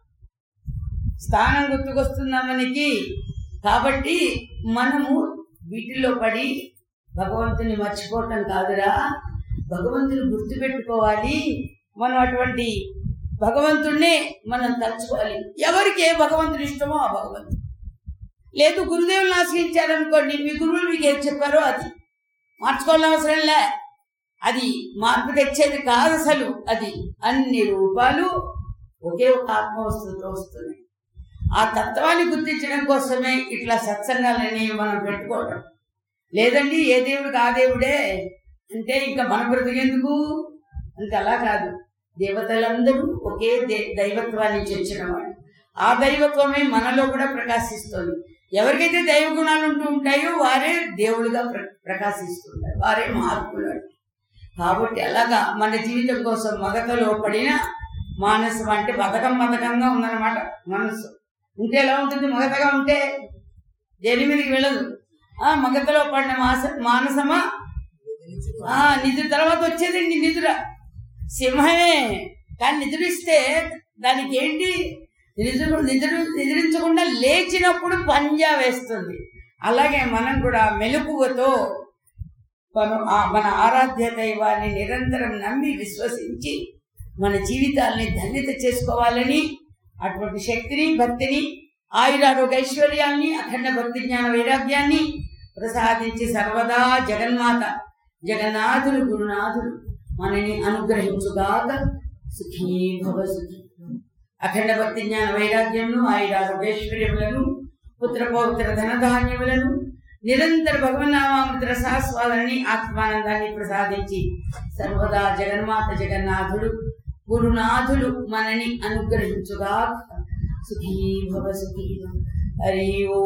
స్థానం గుర్తుకొస్తుందా మనకి కాబట్టి మనము వీటిలో పడి భగవంతుని మర్చిపోవటం కాదురా భగవంతుని గుర్తుపెట్టుకోవాలి మనం అటువంటి భగవంతుణ్ణే మనం తలుచుకోవాలి ఎవరికి ఏ భగవంతుని ఇష్టమో ఆ భగవంతుడు లేదు గురుదేవులను ఆశ్రయించారనుకోండి మీ గురువులు మీకు ఏది చెప్పారో అది మార్చుకోవాలని అవసరం లే అది మార్పు తెచ్చేది కాదు అసలు అది అన్ని రూపాలు ఒకే ఒక ఆత్మ వస్తువుతో వస్తున్నాయి ఆ తత్వాన్ని గుర్తించడం కోసమే ఇట్లా సత్సంగాలని మనం పెట్టుకోవడం లేదండి ఏ దేవుడికి ఆ దేవుడే అంటే ఇంకా మన బ్రతికెందుకు ఇంకా అలా కాదు దేవతలందరూ ఒకే దే- దైవత్వాన్ని నుంచి వచ్చిన వాళ్ళు ఆ దైవత్వమే మనలో కూడా ప్రకాశిస్తుంది ఎవరికైతే దైవ గుణాలు ఉంటూ ఉంటాయో వారే దేవుడుగా ప్ర- ప్రకాశిస్తుంటారు వారే మార్పులు కాబట్టి అలాగా మన జీవితం కోసం మగతలో పడిన మానసం అంటే బతకం బతకంగా ఉందన్నమాట మనసు ఉంటే ఎలా ఉంటుంది మగతగా ఉంటే దేని మీదకి వెళ్ళదు ఆ మగతలో పడిన మాస మానసమా ఆ నిద్ర తర్వాత వచ్చేదండి నిద్ర సింహమే కానీ నిద్రిస్తే దానికి ఏంటి నిద్ర నిద్ర నిద్రించకుండా లేచినప్పుడు పంజా వేస్తుంది అలాగే మనం కూడా మెలకువతో మనం ఆ- మన ఆరాధ్య దైవాన్ని నిరంతరం నమ్మి విశ్వసించి మన జీవితాల్ని ధన్యత చేసుకోవాలని అటువంటి శక్తిని భక్తిని ఆయురారోగ్య ఐశ్వర్యాన్ని అఖండ భక్తి జ్ఞాన వైరాగ్యాన్ని ప్రసాదించి సర్వదా జగన్మాత జగన్నాథుడు గురునాథుడు మనని అనుగ్రహించుగాక సుఖీ భవ సుఖీ అఖండ భక్తి జ్ఞాన వైరాగ్యమును ఆయురారోగ్యైశ్వర్యములను పుత్ర పౌత్ర ధనధాన్యములను నిరంతర భగవన్నామామృత రసాస్వాదాన్ని ఆత్మానందాన్ని ప్రసాదించి సర్వదా జగన్మాత జగన్నాథుడు గురునాథుడు మనని అనుగ్రహించుగా సుఖీ భవ సుఖీ భవ. హరి ఓ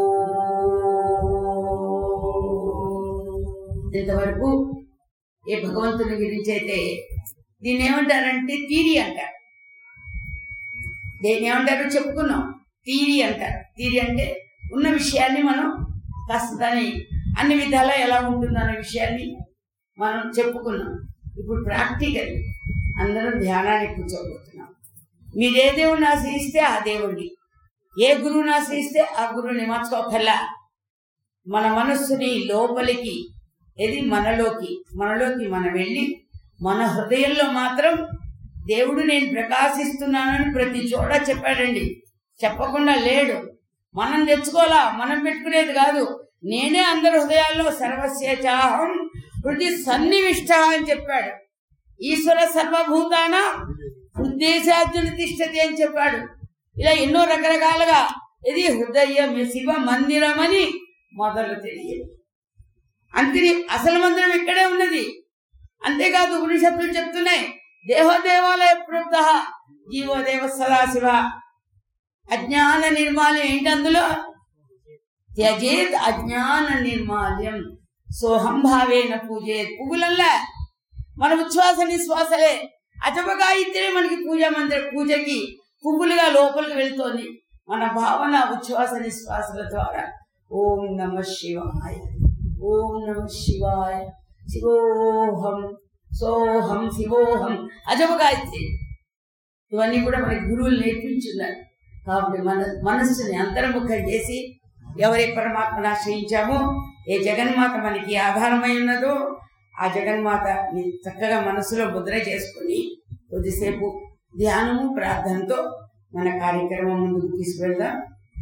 ఇంతవరకు ఏ భగవంతుని గురించి అయితే దీన్ని ఏమంటారంటే తీరి అంటారు దేన్ని ఏమంటారు చెప్పుకున్నాం తీరి అంటారు తీరి అంటే ఉన్న విషయాన్ని మనం కాస్త దాన్ని అన్ని విధాలా ఎలా ఉంటుందన్న విషయాన్ని మనం చెప్పుకున్నాం ఇప్పుడు ప్రాక్టికల్ అందరం ధ్యానానికి కూర్చోబోతున్నాం మీరు ఏ దేవుడిని ఆశ్రయిస్తే ఆ దేవుడిని ఏ గురువుని ఆశ్రయిస్తే ఆ గురువుని మార్చుకోకల్లా మన మనస్సుని లోపలికి ఇది మనలోకి మనలోకి మనం వెళ్ళి మన హృదయంలో మాత్రం దేవుడు నేను ప్రకాశిస్తున్నానని ప్రతి చోట చెప్పాడండి చెప్పకుండా లేడు మనం తెచ్చుకోవాలా మనం పెట్టుకునేది కాదు నేనే అందరి హృదయాల్లో సర్వస్య చాహం హృది సన్నివిష్ట అని చెప్పాడు ఈశ్వర సర్వభూతాన ఉద్దేశార్జున తిష్టతి అని చెప్పాడు ఇలా ఎన్నో రకరకాలుగా ఇది హృదయం శివ మందిరం అని మొదలు తెలియదు అంతిని అసలు మందిరం ఇక్కడే ఉన్నది అంతేకాదు ఉపనిషత్తులు చెప్తున్నాయి దేహో దేవాలయ ప్రోక్త జీవో దేవ సదాశివ అజ్ఞాన నిర్మాల్యం ఏంటి అందులో త్యజేత్ అజ్ఞాన నిర్మాల్యం సోహం భావేన పూజేత్ పువ్వులల్లా మన ఉచ్ఛ్వాస నిశ్వాసలే అజపగాయిత్రే మనకి పూజ మందిర పూజకి పువ్వులుగా లోపలికి వెళ్తోంది మన భావన ఉచ్ఛ్వాస నిశ్వాసల ద్వారా ఓం నమ శివాయ ఓం నమ శివాయ శివోహం సోహం శివోహం అజపగాయిత్రి ఇవన్నీ కూడా మనకి గురువులు నేర్పించున్నారు కాబట్టి మన మనస్సుని అంతర్ముఖం చేసి ఎవరి పరమాత్మను ఆశ్రయించామో ఏ జగన్మాత మనకి ఆధారమై ఉన్నదో ఆ జగన్మాతని చక్కగా మనసులో ముద్ర చేసుకుని కొద్దిసేపు ధ్యానము ప్రార్థనతో మన కార్యక్రమం ముందుకు తీసుకువెళ్దాం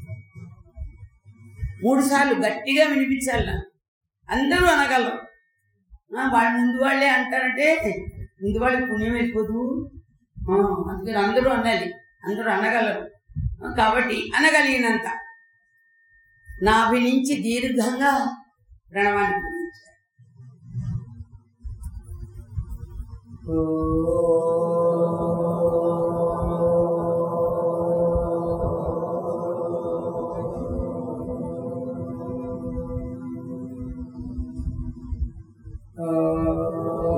మూడు సార్లు గట్టిగా వినిపించాలి నాకు. అందరూ అనగలరు ఆ, వాళ్ళ ముందు వాళ్ళే అంటారంటే ముందు వాళ్ళకి పుణ్యం వెళ్ళిపోదు ఆ, అందుకని అందరూ అనాలి అందరూ అనగలరు ఆ, కాబట్టి అనగలిగినంత నాభి నుంచి దీర్ఘంగా ప్రణవాన్ని గురించారు ఓ